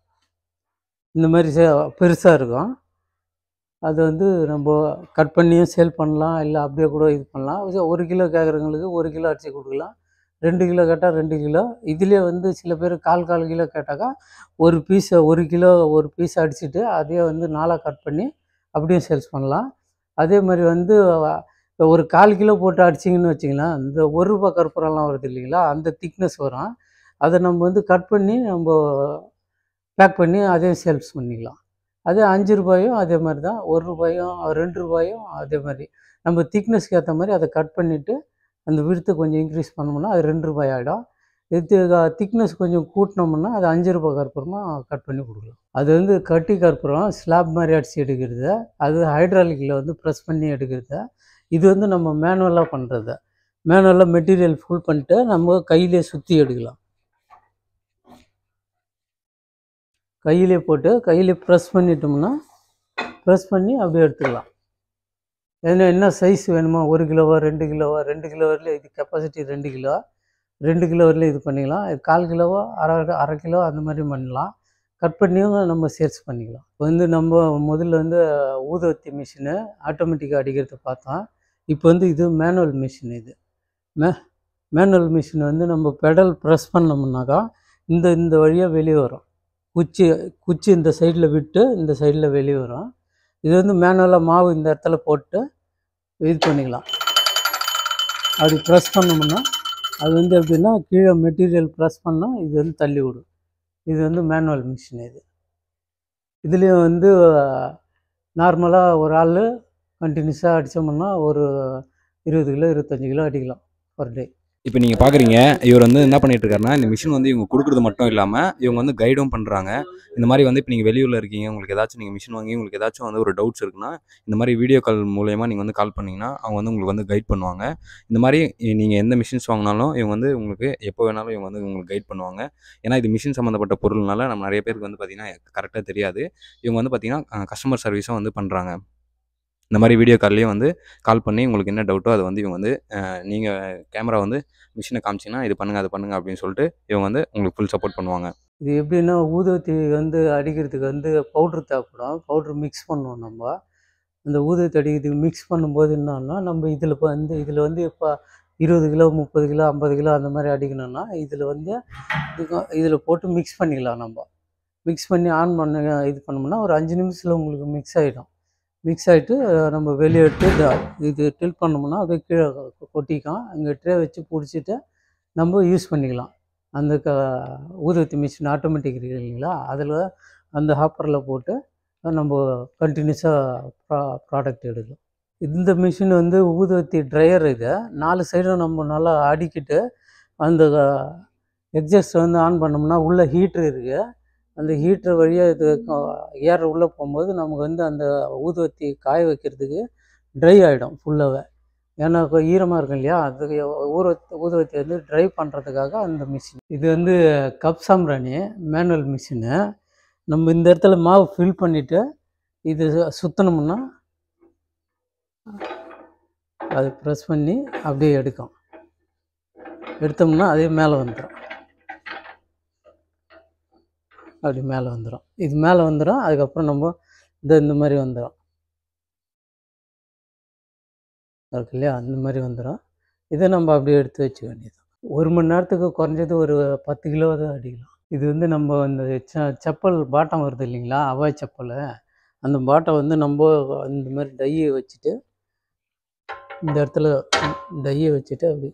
Speaker 1: இந்த மாதிரி பெருசாக இருக்கும் அது வந்து நம்ம கட் பண்ணியும் சேல் பண்ணலாம் இல்லை அப்படியே கூட இது பண்ணலாம் இது ஒரு கிலோ கேட்குறவங்களுக்கு ஒரு கிலோ அடித்து கொடுக்கலாம் ரெண்டு கிலோ கேட்டால் ரெண்டு கிலோ இதுலேயே வந்து சில பேர் கால் கால் கிலோ கேட்டாக்கா ஒரு பீஸை ஒரு கிலோ ஒரு பீஸ் அடிச்சுட்டு அதையே வந்து நாலாக கட் பண்ணி அப்படியே சேல்ஸ் பண்ணலாம் அதே மாதிரி வந்து இப்போ ஒரு கால் கிலோ போட்டு அடிச்சிங்கன்னு வச்சிங்களேன் இந்த ஒரு ரூபா கற்பூரம்லாம் வருது இல்லைங்களா அந்த திக்னஸ் வரும் அதை நம்ம வந்து கட் பண்ணி நம்ம பேக் பண்ணி அதையும் சேல்ஸ் பண்ணிக்கலாம் அதே அஞ்சு ரூபாயும் அதே மாதிரி தான் ஒரு ரூபாயும் ரெண்டு ரூபாயும் அதே மாதிரி நம்ம திக்னஸ்க்கு ஏற்ற மாதிரி அதை கட் பண்ணிவிட்டு அந்த விடுத்தை கொஞ்சம் இன்க்ரீஸ் பண்ணோம்னா அது ரெண்டு ரூபாய் ஆகிடும் இது திக்னஸ் கொஞ்சம் கூட்டினோம்னா அது அஞ்சு ரூபாய் கற்பூரமாக கட் பண்ணி கொடுக்கலாம் அது வந்து கட்டி கற்பூரம் ஸ்லாப் மாதிரி அடித்து எடுக்கிறது அது ஹைட்ராலிக்கில் வந்து ப்ரெஸ் பண்ணி எடுக்கிறது இது வந்து நம்ம மேனுவலாக பண்ணுறது மேனுவலாக மெட்டீரியல் ஃபுல் பண்ணிட்டு நம்ம கையிலே சுற்றி எடுக்கலாம் கையிலே போட்டு கையிலே ப்ரெஸ் பண்ணிட்டோம்னா ப்ரெஸ் பண்ணி அப்படியே எடுத்துக்கலாம் என்ன என்ன சைஸ் வேணுமோ ஒரு கிலோவா ரெண்டு கிலோவா ரெண்டு கிலோ வரல இது கெப்பாசிட்டி ரெண்டு கிலோ ரெண்டு கிலோ வரல இது பண்ணிக்கலாம் இது கால் கிலோவோ அரை அரை கிலோ அந்த மாதிரி பண்ணலாம் கட் பண்ணியும் நம்ம சேல்ஸ் பண்ணிக்கலாம் இப்போ வந்து நம்ம முதல்ல வந்து ஊதுவத்தி மிஷினு ஆட்டோமேட்டிக்காக அடிக்கிறது பார்த்தோம் இப்போ வந்து இது மேனுவல் மிஷின் இது மே மேனுவல் மிஷின் வந்து நம்ம பெடல் ப்ரெஸ் பண்ணோம்னாக்கா இந்த இந்த வழியாக வெளியே வரும் குச்சி குச்சி இந்த சைடில் விட்டு இந்த சைடில் வெளியே வரும் இது வந்து மேனுவலாக மாவு இந்த இடத்துல போட்டு இது பண்ணிக்கலாம் அப்படி ப்ரெஸ் பண்ணோம்னா அது வந்து எப்படின்னா கீழே மெட்டீரியல் ப்ரெஸ் பண்ணால் இது வந்து தள்ளி விடும் இது வந்து மேனுவல் மிஷின் இது இதுலேயும் வந்து நார்மலாக ஒரு ஆள் கண்டினியூஸாக அடித்தோம்னா ஒரு இருபது கிலோ இருபத்தஞ்சி கிலோ அடிக்கலாம் பர் டே
Speaker 2: இப்போ நீங்கள் பார்க்குறீங்க இவர் வந்து என்ன பண்ணிட்டு இருக்காருன்னா இந்த மிஷின் வந்து இவங்க கொடுக்குறது மட்டும் இல்லாமல் இவங்க வந்து கைடும் பண்ணுறாங்க இந்த மாதிரி வந்து இப்போ நீங்கள் வெளியூரில் இருக்கீங்க உங்களுக்கு ஏதாச்சும் நீங்கள் மிஷின் வாங்கி உங்களுக்கு ஏதாச்சும் வந்து ஒரு டவுட்ஸ் இருக்குன்னா இந்த மாதிரி வீடியோ கால் மூலயமா நீங்கள் வந்து கால் பண்ணிங்கன்னா அவங்க வந்து உங்களுக்கு வந்து கைட் பண்ணுவாங்க இந்த மாதிரி நீங்கள் எந்த மிஷின்ஸ் வாங்கினாலும் இவங்க வந்து உங்களுக்கு எப்போ வேணாலும் இவங்க வந்து உங்களுக்கு கைட் பண்ணுவாங்க ஏன்னா இது மிஷின் சம்மந்தப்பட்ட பொருள்னால நம்ம நிறைய பேருக்கு வந்து பார்த்திங்கன்னா கரெக்டாக தெரியாது இவங்க வந்து பார்த்திங்கன்னா கஸ்டமர் சர்வீஸும் வந்து பண்ணுறாங்க இந்த மாதிரி வீடியோ கால்லேயும் வந்து கால் பண்ணி உங்களுக்கு என்ன டவுட்டோ அதை வந்து இவங்க வந்து நீங்கள் கேமரா வந்து மிஷினை காமிச்சிங்கன்னா இது பண்ணுங்கள் அது பண்ணுங்கள் அப்படின்னு சொல்லிட்டு இவங்க வந்து உங்களுக்கு ஃபுல் சப்போர்ட் பண்ணுவாங்க
Speaker 1: இது எப்படின்னா ஊதுவத்தி வந்து அடிக்கிறதுக்கு வந்து பவுட்ரு தேவைப்படும் பவுட்ரு மிக்ஸ் பண்ணுவோம் நம்ம அந்த ஊதுவத்தி அடிக்கிறதுக்கு மிக்ஸ் பண்ணும்போது என்னன்னா நம்ம இதில் இப்போ வந்து இதில் வந்து இப்போ இருபது கிலோ முப்பது கிலோ ஐம்பது கிலோ அந்த மாதிரி அடிக்கணும்னா இதில் வந்து இதில் போட்டு மிக்ஸ் பண்ணிக்கலாம் நம்ம மிக்ஸ் பண்ணி ஆன் பண்ண இது பண்ணோம்னா ஒரு அஞ்சு நிமிஷத்தில் உங்களுக்கு மிக்ஸ் ஆகிடும் மிக்ஸ் ஆகிட்டு நம்ம வெளியே எடுத்து இத- இது டில் பண்ணோம்னா அப்படியே கீழே கொட்டிக்கும் அங்கே ட்ரே வச்சு பிடிச்சிட்டு நம்ம யூஸ் பண்ணிக்கலாம் அந்த க ஊதுவத்தி மிஷின் ஆட்டோமேட்டிக் இருக்கு இல்லைங்களா அதில் அந்த ஹாப்பரில் போட்டு நம்ம கண்டினியூஸாக ப்ரா ப்ராடக்ட் எடுக்கலாம் இந்த மிஷின் வந்து ஊதுவத்தி ட்ரையர் இது நாலு சைடும் நம்ம நல்லா அடிக்கிட்டு அந்த எக்ஸாஸ்ட் வந்து ஆன் பண்ணோம்னா உள்ளே ஹீட்ரு இருக்குது அந்த ஹீட்ரு வழியாக இது ஏர் உள்ளே போகும்போது நமக்கு வந்து அந்த ஊதுவத்தி காய வைக்கிறதுக்கு ட்ரை ஆகிடும் ஃபுல்லாகவே ஏன்னா இப்போ ஈரமாக இருக்கும் இல்லையா அதுக்கு ஊற ஊதுவத்தி வந்து ட்ரை பண்ணுறதுக்காக அந்த மிஷின் இது வந்து கப் சாம்பிராணி மேனுவல் மிஷினு நம்ம இந்த இடத்துல மாவு ஃபில் பண்ணிவிட்டு இது சுற்றினோம்னா அது ப்ரெஸ் பண்ணி அப்படியே எடுக்கும் எடுத்தோம்னா அதே மேலே வந்துடும் அப்படி மேலே வந்துடும் இது மேலே வந்துடும் அதுக்கப்புறம் நம்ம இந்த இந்த மாதிரி வந்துடும் இருக்கு இல்லையா அந்த மாதிரி வந்துடும் இதை நம்ம அப்படியே எடுத்து வச்சுக்க வேண்டியது ஒரு மணி நேரத்துக்கு குறைஞ்சது ஒரு பத்து கிலோ தான் அடிக்கலாம் இது வந்து நம்ம இந்த ச செப்பல் பாட்டம் வருது இல்லைங்களா அவாய் செப்பல் அந்த பாட்டம் வந்து நம்ம இந்த மாதிரி டையை வச்சுட்டு இந்த இடத்துல டையை வச்சுட்டு அப்படி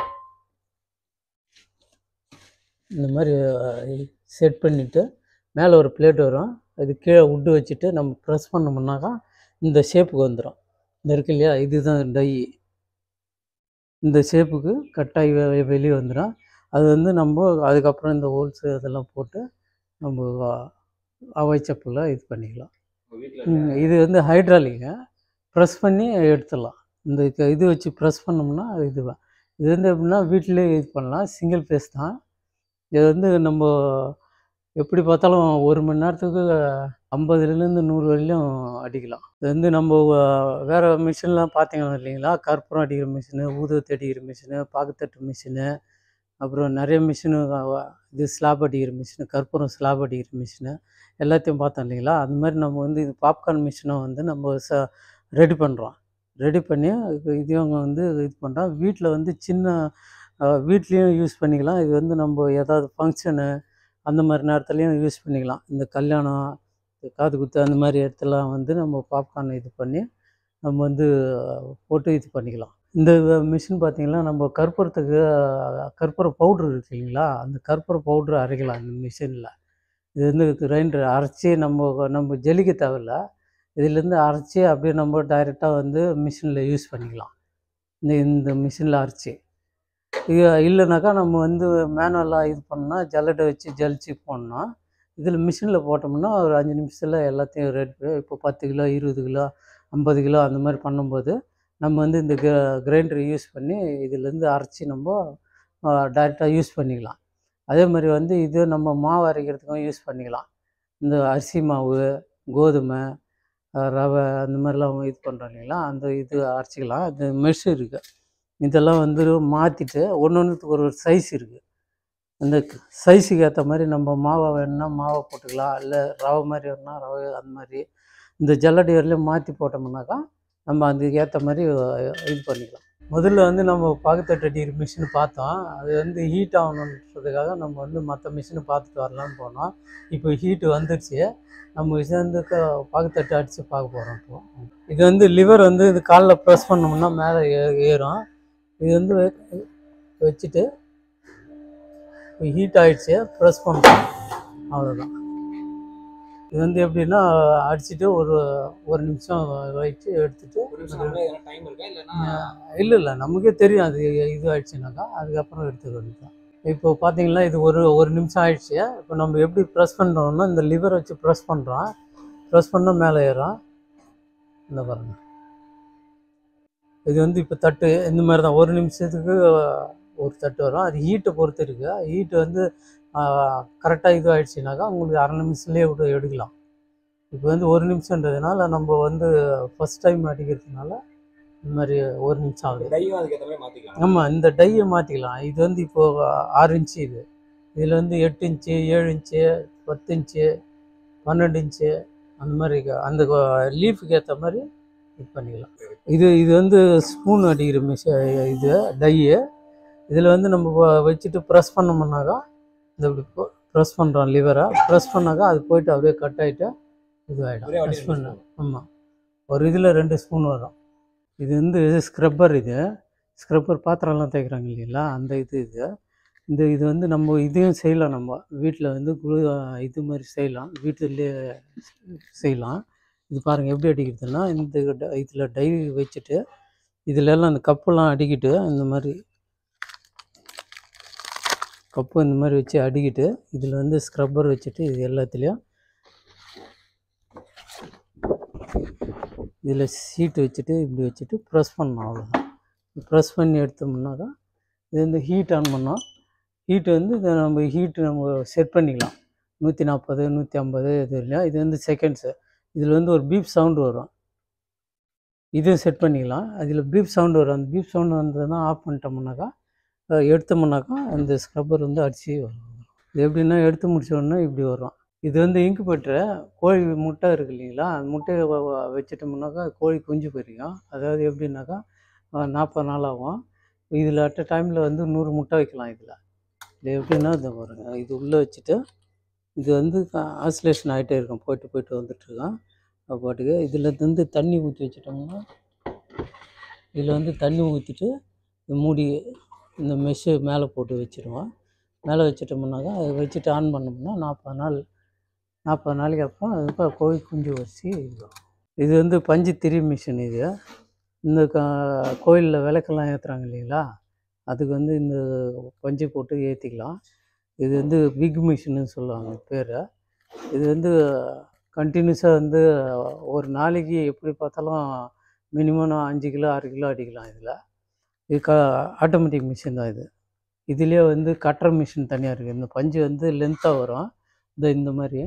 Speaker 1: இந்த மாதிரி செட் பண்ணிவிட்டு மேலே ஒரு பிளேட் வரும் அது கீழே உட்டு வச்சுட்டு நம்ம ப்ரெஸ் பண்ணோம்னாக்கா இந்த ஷேப்புக்கு வந்துடும் இந்த இருக்கு இல்லையா இதுதான் டை இந்த ஷேப்புக்கு கட்டாகி வெ- வெளியே வந்துடும் அது வந்து நம்ம அதுக்கப்புறம் இந்த ஹோல்ஸு அதெல்லாம் போட்டு நம்ம அவாய் செப்பலில் இது பண்ணிக்கலாம் ம், இது வந்து ஹைட்ராலிக்கு ப்ரெஸ் பண்ணி எடுத்துடலாம் இந்த க- இது வச்சு ப்ரெஸ் பண்ணோம்னா இதுதான் இது வந்து எப்படின்னா வீட்டிலே இது பண்ணலாம் சிங்கிள் ஃபேஸ் தான் இது வந்து நம்ம எப்படி பார்த்தாலும் ஒரு மணி நேரத்துக்கு ஐம்பதுலேருந்து நூறு வரையிலும் அடிக்கலாம் இது வந்து நம்ம அஹ், வேற மிஷின்லாம் பார்த்தீங்கன்னா இல்லைங்களா கற்பூரம் அடிக்கிற மிஷினு ஊதுவத்தி அடிக்கிற மிஷினு பாக்குத்தட்டு மிஷினு அப்புறம் நிறைய மிஷினு இது ஸ்லாப் அடிக்கிற மிஷினு கற்பூரம் ஸ்லாப் அடிக்கிற மிஷினு எல்லாத்தையும் பார்த்தோம் இல்லைங்களா அது மாதிரி நம்ம வந்து இது பாப்கார்ன் மிஷினை வந்து நம்ம ச ரெடி பண்ணுறோம் ரெடி பண்ணி இது- இதையும் வந்து இது பண்ணுறோம் வீட்டில் வந்து சின்ன வீட்லேயும் யூஸ் பண்ணிக்கலாம் இது வந்து நம்ம ஏதாவது ஃபங்க்ஷனு அந்த மாதிரி நேரத்துலையும் யூஸ் பண்ணிக்கலாம் இந்த கல்யாணம் இந்த காது குத்து அந்த மாதிரி இடத்துலாம் வந்து நம்ம பாப்கார்ன் இது பண்ணி நம்ம வந்து போட்டு இது பண்ணிக்கலாம் இந்த மிஷின் பார்த்திங்கன்னா நம்ம கற்பூரத்துக்கு அஹ், கற்பூர பவுட்ரு இருக்கு இல்லைங்களா அந்த கற்பூர பவுட்ரு அரைக்கலாம் இந்த மிஷினில் இது வந்து கிரைண்டர் அரைச்சி நம்ம நம்ம ஜெலிக்க தேவையில்ல இதுலேருந்து அரைச்சி அப்படியே நம்ம டைரெக்டாக வந்து மிஷினில் யூஸ் பண்ணிக்கலாம் இந்த இந்த மிஷினில் அரைச்சி இது இல்லைனாக்கா நம்ம வந்து மேனுவலாக இது பண்ணால் ஜல்லடை வச்சு ஜலிச்சு போடணும் இதில் மிஷினில் போட்டோம்னா ஒரு அஞ்சு நிமிஷத்தில் எல்லாத்தையும் ரெடி இப்போ பத்து கிலோ இருபது கிலோ ஐம்பது கிலோ அந்த மாதிரி பண்ணும்போது நம்ம வந்து இந்த கிரைண்டர் யூஸ் பண்ணி இதுலேருந்து அரைச்சி நம்ம டைரெக்டாக யூஸ் பண்ணிக்கலாம் அதே மாதிரி வந்து இது நம்ம மாவு அரைக்கிறதுக்கும் யூஸ் பண்ணிக்கலாம் இந்த அரிசி மாவு கோதுமை அஹ் ரவை அந்த மாதிரிலாம் இது பண்ணுறோம் இல்லைங்களா அந்த இது அரைச்சிக்கலாம் அந்த மெஷ் இருக்குது இதெல்லாம் வந்து மாற்றிட்டு ஒன்று ஒன்றுத்துக்கு ஒரு ஒரு சைஸ் இருக்குது அந்த சைஸுக்கு ஏற்ற மாதிரி நம்ம மாவை வேணும்னா மாவை போட்டுக்கலாம் இல்லை ரவை மாதிரி வேணும்னா ரவை அந்த மாதிரி இந்த ஜல்லடி வரலையும் மாற்றி போட்டோம்னாக்கா நம்ம அதுக்கு ஏற்ற மாதிரி அஹ், இது பண்ணிக்கலாம் முதல்ல வந்து நம்ம பாகுத்தட்டு அடிக்கிற மிஷின் பார்த்தோம் அது வந்து ஹீட் ஆகணுன்றதுக்காக நம்ம வந்து மற்ற மிஷினை பார்த்துட்டு வரலான்னு போனோம் இப்போ ஹீட்டு வந்துடுச்சு நம்ம சேர்ந்து பாகுத்தட்டு அடித்து பார்க்க போகிறோம் இப்போ இது வந்து லிவர் வந்து இது காலில் ப்ரெஸ் பண்ணோம்னா மேலே ஏ ஏறும் இது வந்து வெ- வச்சுட்டு ஹீட் ஆயிடுச்சு ப்ரெஸ் பண்ணுறோம் அவ்வளோதான் இது வந்து எப்படின்னா அடிச்சுட்டு ஒரு ஒரு நிமிஷம் வச்சு எடுத்துட்டு
Speaker 2: டைம் இருக்கா இல்லைன்னா
Speaker 1: இல்லை இல்லை நமக்கே தெரியும் அது இது ஆயிடுச்சுனாக்கா அதுக்கப்புறம் எடுத்துக்க வேண்டியதான் இப்போ பார்த்தீங்கன்னா இது ஒரு ஒரு நிமிஷம் ஆயிடுச்சு இப்போ நம்ம எப்படி ப்ரெஸ் பண்ணுறோம்னா இந்த லிவர் வச்சு ப்ரெஸ் பண்ணுறோம் ப்ரெஸ் பண்ணால் மேலே ஏறும் இந்த பாருங்க இது வந்து இப்போ தட்டு இந்த மாதிரி தான் ஒரு நிமிஷத்துக்கு ஒரு தட்டு வரும் அது ஹீட்டை பொறுத்து இருக்குது ஹீட்டு வந்து கரெக்டாக இது ஆயிடுச்சுனாக்கா உங்களுக்கு அரை நிமிஷத்துலேயே விட்டு எடுக்கலாம் இப்போ வந்து ஒரு நிமிஷன்றதுனால நம்ம வந்து ஃபஸ்ட் டைம் அடிக்கிறதுனால இந்த மாதிரி ஒரு நிமிஷம் ஆகுது
Speaker 2: டையும் அதுக்கேற்ற மாதிரி மாற்றிக்கலாம்
Speaker 1: ஆமாம் இந்த டையை மாற்றிக்கலாம் இது வந்து இப்போ ஆறு இன்ச்சு இது இதில் வந்து எட்டு இன்ச்சு ஏழு இன்ச்சு பத்து இன்ச்சு பன்னெண்டு இன்ச்சு அந்த மாதிரி இருக்கு. அந்த லீஃபுக்கு ஏற்ற மாதிரி இது பண்ணிக்கலாம் இது இது வந்து ஸ்பூன் அடிக்கிற மிஷ இது டையு இதில் வந்து நம்ம வ- வச்சுட்டு ப்ரெஸ் பண்ணோம்னாக்கா இந்த இப்படி ப்ரெஸ் பண்ணுறோம் லிவரை ப்ரெஸ் பண்ணாக்கா அது போயிட்டு அப்படியே கட் ஆகிட்டு இது
Speaker 2: ஒரே
Speaker 1: ஆகிடும்
Speaker 2: வாட்டி
Speaker 1: ப்ரெஸ் பண்ண
Speaker 2: ரெண்டு
Speaker 1: ஆமாம் ஒரு இதில் ரெண்டு ஸ்பூன் வரும் இது வந்து ஸ்க்ரப்பர் இது ஸ்க்ரப்பர் பாத்திரம்லாம் தேய்க்கிறாங்க இல்லைங்களா அந்த இது இது இந்த இது வந்து நம்ம இதையும் செய்யலாம் நம்ம வீட்டில் வந்து குளு இது மாதிரி செய்யலாம் வீட்டிலே செய்யலாம் இது பாருங்கள் எப்படி அடிக்கிறதுன்னா இந்த இதில் டை வச்சுட்டு இதுல எல்லாம் அந்த கப்பெல்லாம் அடிக்கிட்டு இந்த மாதிரி கப்பு இந்த மாதிரி வச்சு அடிக்கிட்டு இதில் வந்து ஸ்க்ரப்பர் வச்சுட்டு இது எல்லாத்துலேயும் இதில் சீட்டு வச்சுட்டு இப்படி வச்சுட்டு ப்ரெஸ் பண்ணணும் அவ்வளோதான் ப்ரெஸ் பண்ணி எடுத்தோம்னாக்கா இது வந்து ஹீட் ஆன் பண்ணோம் ஹீட் வந்து இதை நம்ம ஹீட் நம்ம செட் பண்ணிக்கலாம் நூற்றி நாற்பது நூற்றி ஐம்பது இது இல்லையா இது வந்து செகண்ட்ஸு இதில் வந்து ஒரு பீப் சவுண்டு வரும் இதுவும் செட் பண்ணிக்கலாம் அதில் பீப் சவுண்டு வரும் அந்த பீப் சவுண்டு வந்ததுன்னா ஆஃப் பண்ணிட்டோம்னாக்கா அஹ் எடுத்தோம்னாக்கா அந்த ஸ்க்ரப்பர் வந்து அடிச்சு வரும் இது எப்படின்னா எடுத்து முடிச்ச உடனே இப்படி வரும் இது வந்து இன்குபேட்டரு கோழி முட்டை இருக்கு இல்லைங்களா அந்த முட்டையை வ- வ- வச்சிட்டோம்னாக்கா கோழி குஞ்சு பொரிக்கும் அதாவது எப்படின்னாக்கா நாற்பது நாள் ஆகும் இதில் அட் டைமில் வந்து நூறு முட்டை வைக்கலாம் இதில் இது எப்படின்னா இது பாருங்க இது உள்ளே வச்சுட்டு இது வந்து ஆசிலேஷன் ஆகிட்டே இருக்கும் போயிட்டு போயிட்டு வந்துட்டுருக்கோம் அது பாட்டுக்கு இதில் வந்து தண்ணி ஊற்றி வச்சிட்டோம்னா இதில் வந்து தண்ணி ஊற்றிட்டு மூடி இந்த மெஷ்ஷு மேலே போட்டு வச்சுருவோம் மேலே வச்சிட்டோம்னாக்கா அதை வச்சுட்டு ஆன் பண்ணோம்னா நாற்பது நாள் நாற்பது நாளைக்கு அப்புறம் அதுக்கு கோழி குஞ்சு வச்சு இது வந்து பஞ்சு திரி மிஷின் இது இந்த க கோயிலில் விளக்கெல்லாம் ஏற்றுறாங்க இல்லைங்களா அதுக்கு வந்து இந்த பஞ்சு போட்டு ஏற்றிக்கலாம் இது வந்து பிக் மிஷின்னு சொல்லுவாங்க பேர் இது வந்து கண்டினியூஸாக வந்து ஒரு நாளைக்கு எப்படி பார்த்தாலும் மினிமம் அஞ்சு கிலோ ஆறு கிலோ அடிக்கலாம் இதில் இது க ஆட்டோமேட்டிக் மிஷின் தான் இது இதுலேயே வந்து கட்டர் மிஷின் தனியாக இருக்குது இந்த பஞ்சு வந்து லென்த்தாக வரும் இந்த இந்த மாதிரி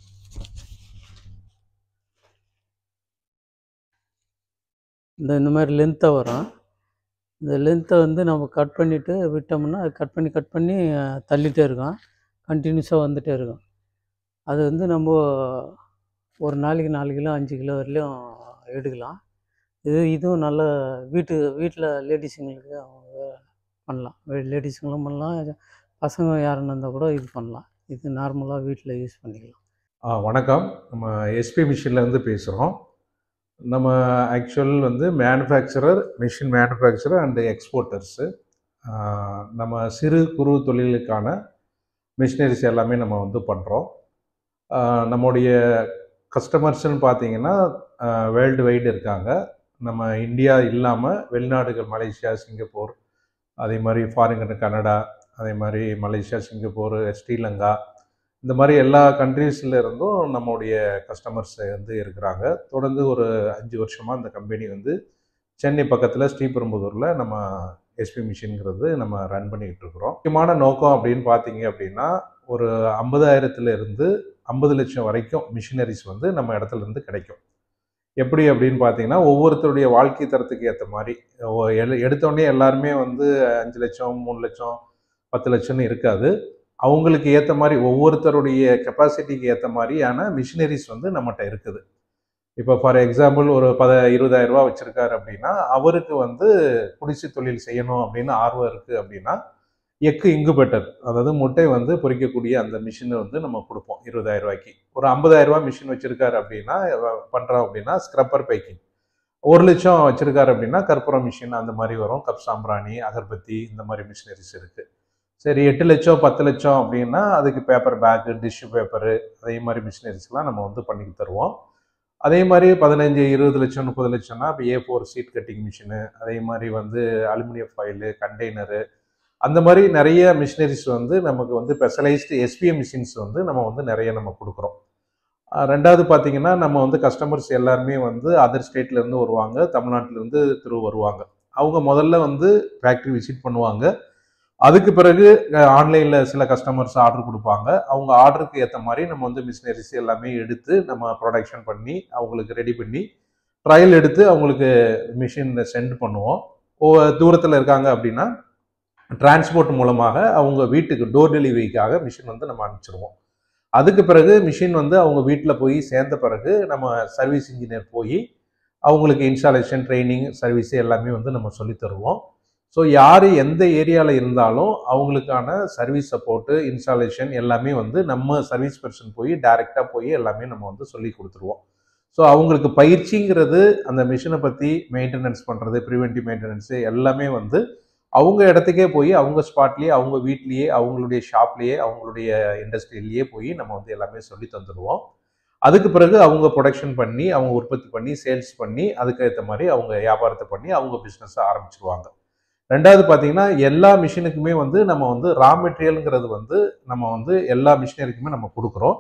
Speaker 1: இந்த இந்த மாதிரி லென்த்தாக வரும் இந்த லென்த்தை வந்து நம்ம கட் பண்ணிவிட்டு விட்டோம்னா அது கட் பண்ணி கட் பண்ணி அஹ், தள்ளிட்டே இருக்கும் கண்டினியூஸாக வந்துட்டே இருக்கும் அது வந்து நம்ம ஒரு நாளைக்கு நாலு கிலோ அஞ்சு கிலோ வரலையும் எடுக்கலாம் இது இதுவும் நல்ல வீட்டு வீட்டில் லேடிஸுங்களுக்கு அவங்க பண்ணலாம் லேடிஸுங்களும் பண்ணலாம் பசங்க யாருன்னு இருந்தால் கூட இது பண்ணலாம் இது நார்மலாக வீட்டில் யூஸ் பண்ணிக்கலாம்
Speaker 3: ஆ வணக்கம் நம்ம எஸ்பி மிஷின்லேருந்து பேசுகிறோம் நம்ம ஆக்சுவல் வந்து manufacturer machine manufacturer and exporters நம்ம சிறு குறு தொழிலுக்கான மிஷினரிஸ் எல்லாமே நம்ம வந்து பண்ணுறோம் நம்முடைய கஸ்டமர்ஸ்னு பார்த்தீங்கன்னா வேர்ல்டு வைடு இருக்காங்க நம்ம இந்தியா இல்லாமல் வெளிநாடுகள் மலேசியா சிங்கப்பூர் அதே மாதிரி ஃபாரின் கனடா அதே மாதிரி மலேசியா சிங்கப்பூர் ஸ்ரீலங்கா இந்த மாதிரி எல்லா கண்ட்ரீஸ்ல இருந்தும் நம்மளுடைய கஸ்டமர்ஸ் வந்து இருக்கிறாங்க தொடர்ந்து ஒரு அஞ்சு வருஷமாக இந்த கம்பெனி வந்து சென்னை பக்கத்தில் ஸ்ரீபெரும்புதூரில் நம்ம எஸ்பி மிஷின்ங்கிறது நம்ம ரன் பண்ணிக்கிட்டு இருக்கிறோம் முக்கியமான நோக்கம் அப்படின்னு பார்த்தீங்க அப்படின்னா ஒரு ஐம்பதாயிரத்துல இருந்து ஐம்பது லட்சம் வரைக்கும் மிஷினரிஸ் வந்து நம்ம இடத்துல இருந்து கிடைக்கும் எப்படி அப்படின்னு பார்த்தீங்கன்னா ஒவ்வொருத்தருடைய வாழ்க்கை தரத்துக்கு ஏற்ற மாதிரி ஒ- எல்- எடுத்தோடனே எல்லாருமே வந்து அஞ்சு லட்சம் மூணு லட்சம் பத்து லட்சம்னு இருக்காது அவங்களுக்கு ஏற்ற மாதிரி ஒவ்வொருத்தருடைய கெப்பாசிட்டிக்கு ஏற்ற மாதிரியான மிஷினரிஸ் வந்து நம்மகிட்ட இருக்குது இப்போ ஃபார் எக்ஸாம்பிள் ஒரு பத இருபதாயிரம் ரூபா வச்சிருக்காரு அப்படின்னா அவருக்கு வந்து குடிசை தொழில் செய்யணும் அப்படின்னு ஆர்வம் இருக்குது அப்படின்னா எக்கு இங்குபெட்டர் அதாவது முட்டை வந்து பொரிக்கக்கூடிய அந்த மிஷினை வந்து நம்ம கொடுப்போம் இருபதாயிரம் ரூபாய்க்கு ஒரு ஐம்பதாயிரம் ரூபாய் மிஷின் வச்சிருக்காரு அப்படின்னா அஹ் பண்றோம் அப்படின்னா ஸ்க்ரப்பர் பேக்கிங் ஒரு லட்சம் வச்சிருக்காரு அப்படின்னா கற்பூரம் மிஷின் அந்த மாதிரி வரும் கப் சாம்பிராணி அகர்பத்தி இந்த மாதிரி மிஷினரிஸ் இருக்கு சரி எட்டு லட்சம் பத்து லட்சம் அப்படின்னா அதுக்கு பேப்பர் பேக்கு டிஷ்யூ பேப்பரு அதே மாதிரி மிஷினரிஸ்லாம் நம்ம வந்து பண்ணி தருவோம் அதே மாதிரி பதினஞ்சு இருபது லட்சம் முப்பது லட்சம்னா இப்போ A four sheet cutting machine அதே மாதிரி வந்து அலுமினியம் ஃபைலு கண்டெய்னரு அந்த மாதிரி நிறைய மிஷினரிஸ் வந்து நமக்கு வந்து ஸ்பெஷலைஸ்டு எஸ்பிஎம் மிஷின்ஸ் வந்து நம்ம வந்து நிறைய நம்ம கொடுக்குறோம் அஹ் ரெண்டாவது பார்த்தீங்கன்னா நம்ம வந்து கஸ்டமர்ஸ் எல்லாருமே வந்து அதர் ஸ்டேட்லேருந்து வருவாங்க தமிழ்நாட்டிலேருந்து திரு வருவாங்க அவங்க முதல்ல வந்து ஃபேக்ட்ரி விசிட் பண்ணுவாங்க அதுக்கு பிறகு ஆன்லைனில் சில கஸ்டமர்ஸ் ஆர்டர் கொடுப்பாங்க அவங்க ஆர்டருக்கு ஏற்ற மாதிரி நம்ம வந்து மிஷினரிஸ் எல்லாமே எடுத்து நம்ம ப்ரொடக்ஷன் பண்ணி அவங்களுக்கு ரெடி பண்ணி ட்ரையல் எடுத்து அவங்களுக்கு மிஷின் சென்ட் பண்ணுவோம் ஓ தூரத்தில் இருக்காங்க அப்படின்னா டிரான்ஸ்போர்ட் மூலமாக அவங்க வீட்டுக்கு டோர் டெலிவரிக்காக மிஷின் வந்து நம்ம அனுப்பிச்சிடுவோம் அதுக்கு பிறகு மிஷின் வந்து அவங்க வீட்டில் போய் சேர்ந்த பிறகு நம்ம சர்வீஸ் இன்ஜினியர் போய் அவங்களுக்கு இன்ஸ்டாலேஷன் ட்ரைனிங் சர்வீஸ் எல்லாமே வந்து நம்ம சொல்லித் தருவோம் ஸோ யார் எந்த ஏரியாவில் இருந்தாலும் அவங்களுக்கான சர்வீஸ் சப்போர்ட்டு இன்ஸ்டாலேஷன் எல்லாமே வந்து நம்ம சர்வீஸ் பர்சன் போய் டைரெக்டாக போய் எல்லாமே நம்ம வந்து சொல்லி கொடுத்துருவோம் ஸோ அவங்களுக்கு பயிற்சிங்கிறது அந்த மிஷினை பற்றி மெயின்டெனன்ஸ் பண்ணுறது ப்ரிவென்டிவ் மெயின்டெனன்ஸு எல்லாமே வந்து அவங்க இடத்துக்கே போய் அவங்க ஸ்பாட்லேயே அவங்க வீட்லேயே அவங்களுடைய ஷாப்லேயே அவங்களுடைய இண்டஸ்ட்ரியிலேயே போய் நம்ம வந்து எல்லாமே சொல்லி தந்துடுவோம் அதுக்கு பிறகு அவங்க ப்ரொடக்ஷன் பண்ணி அவங்க உற்பத்தி பண்ணி சேல்ஸ் பண்ணி அதுக்கு ஏற்ற மாதிரி அவங்க வியாபாரத்தை பண்ணி அவங்க பிஸ்னஸை ஆரம்பிச்சிருவாங்க ரெண்டாவது பார்த்தீங்கன்னா எல்லா மிஷினுக்குமே வந்து நம்ம வந்து ரா மெட்டீரியலுங்கிறது வந்து நம்ம வந்து எல்லா மிஷினரிக்குமே நம்ம கொடுக்குறோம்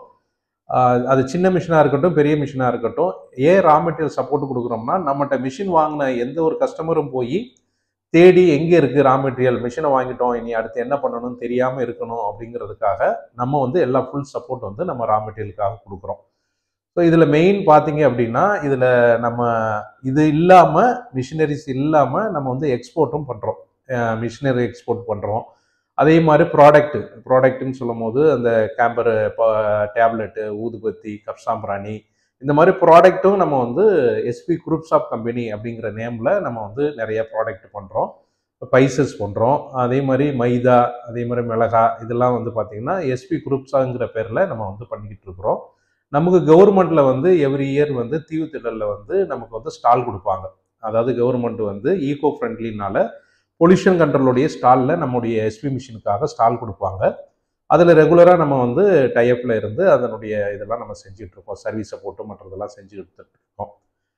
Speaker 3: ஆஹ் அது சின்ன மிஷினாக இருக்கட்டும் பெரிய மிஷினாக இருக்கட்டும் ஏன் ரா மெட்டீரியல் சப்போர்ட் கொடுக்குறோம்னா நம்மகிட்ட மிஷின் வாங்கின எந்த ஒரு கஸ்டமரும் போய் தேடி எங்கே இருக்குது ரா மெட்டீரியல் மிஷினை வாங்கிட்டோம் இனி அடுத்து என்ன பண்ணணும்னு தெரியாமல் இருக்கணும் அப்படிங்கிறதுக்காக நம்ம வந்து எல்லா ஃபுல் சப்போர்ட் வந்து நம்ம ரா மெட்டீரியலுக்காக கொடுக்குறோம் ஸோ இதில் மெயின் பார்த்தீங்க அப்படின்னா இதில் நம்ம இது இல்லாமல் மிஷினரிஸ் இல்லாமல் நம்ம வந்து எக்ஸ்போர்ட்டும் பண்ணுறோம் மிஷினரி எக்ஸ்போர்ட் பண்ணுறோம் அதே மாதிரி ப்ராடக்ட் ப்ராடக்ட்னு சொல்லும் போது அந்த கேம்பரு டேப்லெட்டு ஊதுபத்தி கப்சாம்பிராணி இந்த மாதிரி ப்ராடக்ட்டும் நம்ம வந்து எஸ்பி குரூப்ஸ் ஆஃப் கம்பெனி அப்படிங்கிற நேமில் நம்ம வந்து நிறைய ப்ராடக்ட் பண்ணுறோம் பைசஸ் பண்ணுறோம் அதே மாதிரி மைதா அதே மாதிரி மிளகா இதெல்லாம் வந்து பார்த்திங்கன்னா எஸ்பி குரூப்ஸாங்கிற பேரில் நம்ம வந்து பண்ணிக்கிட்டு இருக்கிறோம் நமக்கு கவர்மெண்ட்டில் வந்து எவ்ரி இயர் வந்து தீவுத்திடலில் வந்து நமக்கு வந்து ஸ்டால் கொடுப்பாங்க அதாவது கவர்மெண்ட் வந்து ஈகோ ஃப்ரெண்ட்லினால பொல்யூஷன் கண்ட்ரோலுடைய ஸ்டாலில் நம்முடைய எஸ்பி மிஷினுக்காக ஸ்டால் கொடுப்பாங்க அதில் ரெகுலராக நம்ம வந்து டைப்பில் இருந்து அதனுடைய இதெல்லாம் நம்ம செஞ்சுட்டு இருக்கோம் சர்வீஸ் சப்போர்ட்டு மற்றதெல்லாம் செஞ்சு கொடுத்துட்டு இருக்கோம்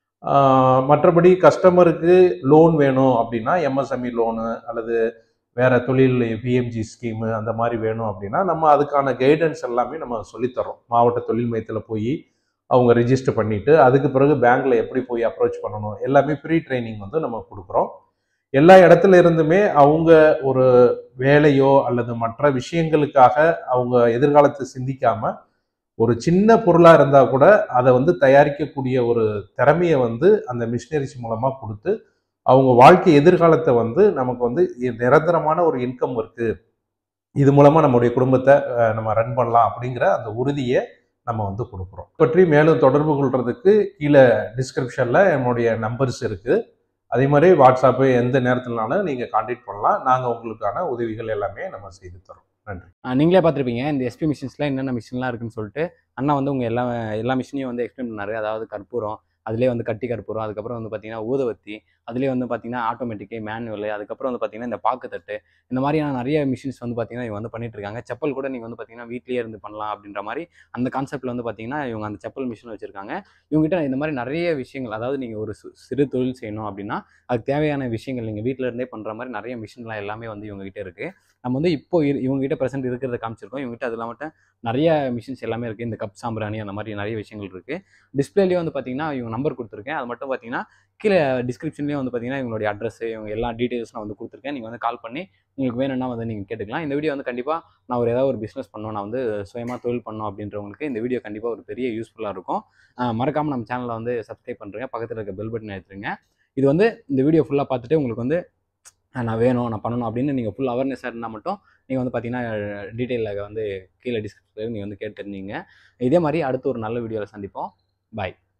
Speaker 3: ஆஹ் மற்றபடி கஸ்டமருக்கு லோன் வேணும் அப்படின்னா எம்எஸ்எம்இ லோனு அல்லது வேற தொழில் பிஎம்ஜி ஸ்கீமு அந்த மாதிரி வேணும் அப்படின்னா நம்ம அதுக்கான கைடன்ஸ் எல்லாமே நம்ம சொல்லித்தரோம் மாவட்ட தொழில் மையத்தில் போய் அவங்க ரிஜிஸ்டர் பண்ணிட்டு அதுக்கு பிறகு பேங்க்ல எப்படி போய் அப்ரோச் பண்ணணும் எல்லாமே ஃப்ரீ ட்ரைனிங் வந்து நம்ம கொடுக்குறோம் எல்லா இடத்துல இருந்துமே அவங்க ஒரு வேலையோ அல்லது மற்ற விஷயங்களுக்காக அவங்க எதிர்காலத்தை சிந்திக்காம ஒரு சின்ன பொருளாக இருந்தால் கூட அதை வந்து தயாரிக்கக்கூடிய ஒரு திறமையை வந்து அந்த மிஷினரிஸ் மூலமாக கொடுத்து அவங்க வாழ்க்கை எதிர்காலத்தை வந்து நமக்கு வந்து இ- நிரந்தரமான ஒரு இன்கம் இருக்கு இது மூலமாக நம்முடைய குடும்பத்தை அஹ், நம்ம ரன் பண்ணலாம் அப்படிங்கிற அந்த உறுதியை நம்ம வந்து கொடுக்குறோம் பற்றி மேலும் தொடர்பு கொள்றதுக்கு கீழே டிஸ்கிரிப்ஷனில் என்னுடைய நம்பர்ஸ் இருக்குது அதே மாதிரி வாட்ஸ்அப்பு எந்த நேரத்துலனாலும் நீங்கள் காண்டாக்ட் பண்ணலாம் நாங்கள் உங்களுக்கான உதவிகள் எல்லாமே நம்ம செய்து தரோம் நன்றி
Speaker 2: ஆஹ் நீங்களே பார்த்துருப்பீங்க இந்த எஸ்பி மிஷின்ஸ்லாம் என்னென்ன மிஷின்லாம் இருக்குன்னு சொல்லிட்டு அண்ணா வந்து உங்கள் எல்லா எல்லா மிஷினையும் வந்து எக்ஸ்பிளைன் பண்ணாரு அதாவது கற்பூரம் அதுலேயே வந்து கட்டி கற்பூரம் அதுக்கப்புறம் வந்து பார்த்தீங்கன்னா ஊதுவத்தி அதுலேயே வந்து பார்த்தீங்கன்னா ஆட்டோமேட்டிக்கு மேனுவல் அதுக்கப்புறம் வந்து பார்த்தீங்கன்னா இந்த பாக்குத்தட்டு இந்த மாதிரியான நிறைய மிஷின்ஸ் வந்து பார்த்தீங்கன்னா இவங்க வந்து பண்ணிட்டு இருக்காங்க செப்பல் கூட நீங்கள் வந்து பார்த்தீங்கன்னா வீட்லேயே இருந்து பண்ணலாம் அப்படின்ற மாதிரி அந்த கான்செப்ட்டில் வந்து பார்த்தீங்கன்னா இவங்க அந்த செப்பல் மிஷின் வச்சுருக்காங்க இவங்ககிட்ட இந்த மாதிரி நிறைய விஷயங்கள் அதாவது நீங்கள் ஒரு சி- சிறு தொழில் செய்யணும் அப்படின்னா அதுக்கு தேவையான விஷயங்கள் நீங்கள் வீட்டில் இருந்தே பண்ணுற மாதிரி நிறைய மிஷின்லாம் எல்லாமே வந்து இவங்ககிட்ட இருக்குது நம்ம வந்து இப்போ இரு- இவங்ககிட்ட ப்ரெசென்ட் இருக்கிறத காமிச்சிருக்கோம் இவங்ககிட்ட அது இல்லாமட்ட நிறைய மிஷின்ஸ் எல்லாமே இருக்குது இந்த கப் சாம்பிராணி அந்த மாதிரி நிறைய விஷயங்கள் இருக்குது டிஸ்பிளேலேயே வந்து பார்த்தீங்கன்னா இவங்க நம்பர் கொடுத்துருக்கேன் அது மட்டும் பார்த்தீங்கன்னா கீழே டிஸ்கிரிப்ஷன்லேயும் வந்து பார்த்தீங்கன்னா இவங்களுடைய அட்ரஸ் இவங்க எல்லா டீட்டெயில்ஸ் நான் வந்து கொடுத்துருக்கேன் நீங்கள் வந்து கால் பண்ணி உங்களுக்கு வேணும்னா வந்து நீங்கள் கேட்டுக்கலாம் இந்த வீடியோ வந்து கண்டிப்பாக நான் ஒரு ஏதாவது ஒரு பிஸ்னஸ் பண்ணணும் நான் வந்து சுயமாக தொழில் பண்ணணும் அப்படின்றவங்களுக்கு இந்த வீடியோ கண்டிப்பாக ஒரு பெரிய யூஸ்ஃபுல்லாக இருக்கும் மறக்காமல் நம்ம சேனலை வந்து சப்ஸ்கிரைப் பண்ணுறேங்க பக்கத்தில் இருக்க பெல் பட்டன் எடுத்துருங்க இது வந்து இந்த வீடியோ ஃபுல்லாக பார்த்துட்டு உங்களுக்கு வந்து அஹ் நான் வேணும் நான் பண்ணணும் அப்படின்னு நீங்கள் ஃபுல் அவேர்னஸாக இருந்தால் மட்டும் நீங்கள் வந்து பார்த்தீங்கன்னா டீட்டெயிலில் வந்து கீழே டிஸ்கிரிப்ஷனில் நீங்கள் வந்து கேட்டுருந்தீங்க இதே மாதிரி அடுத்து ஒரு நல்ல வீடியோவில் சந்திப்போம் பாய்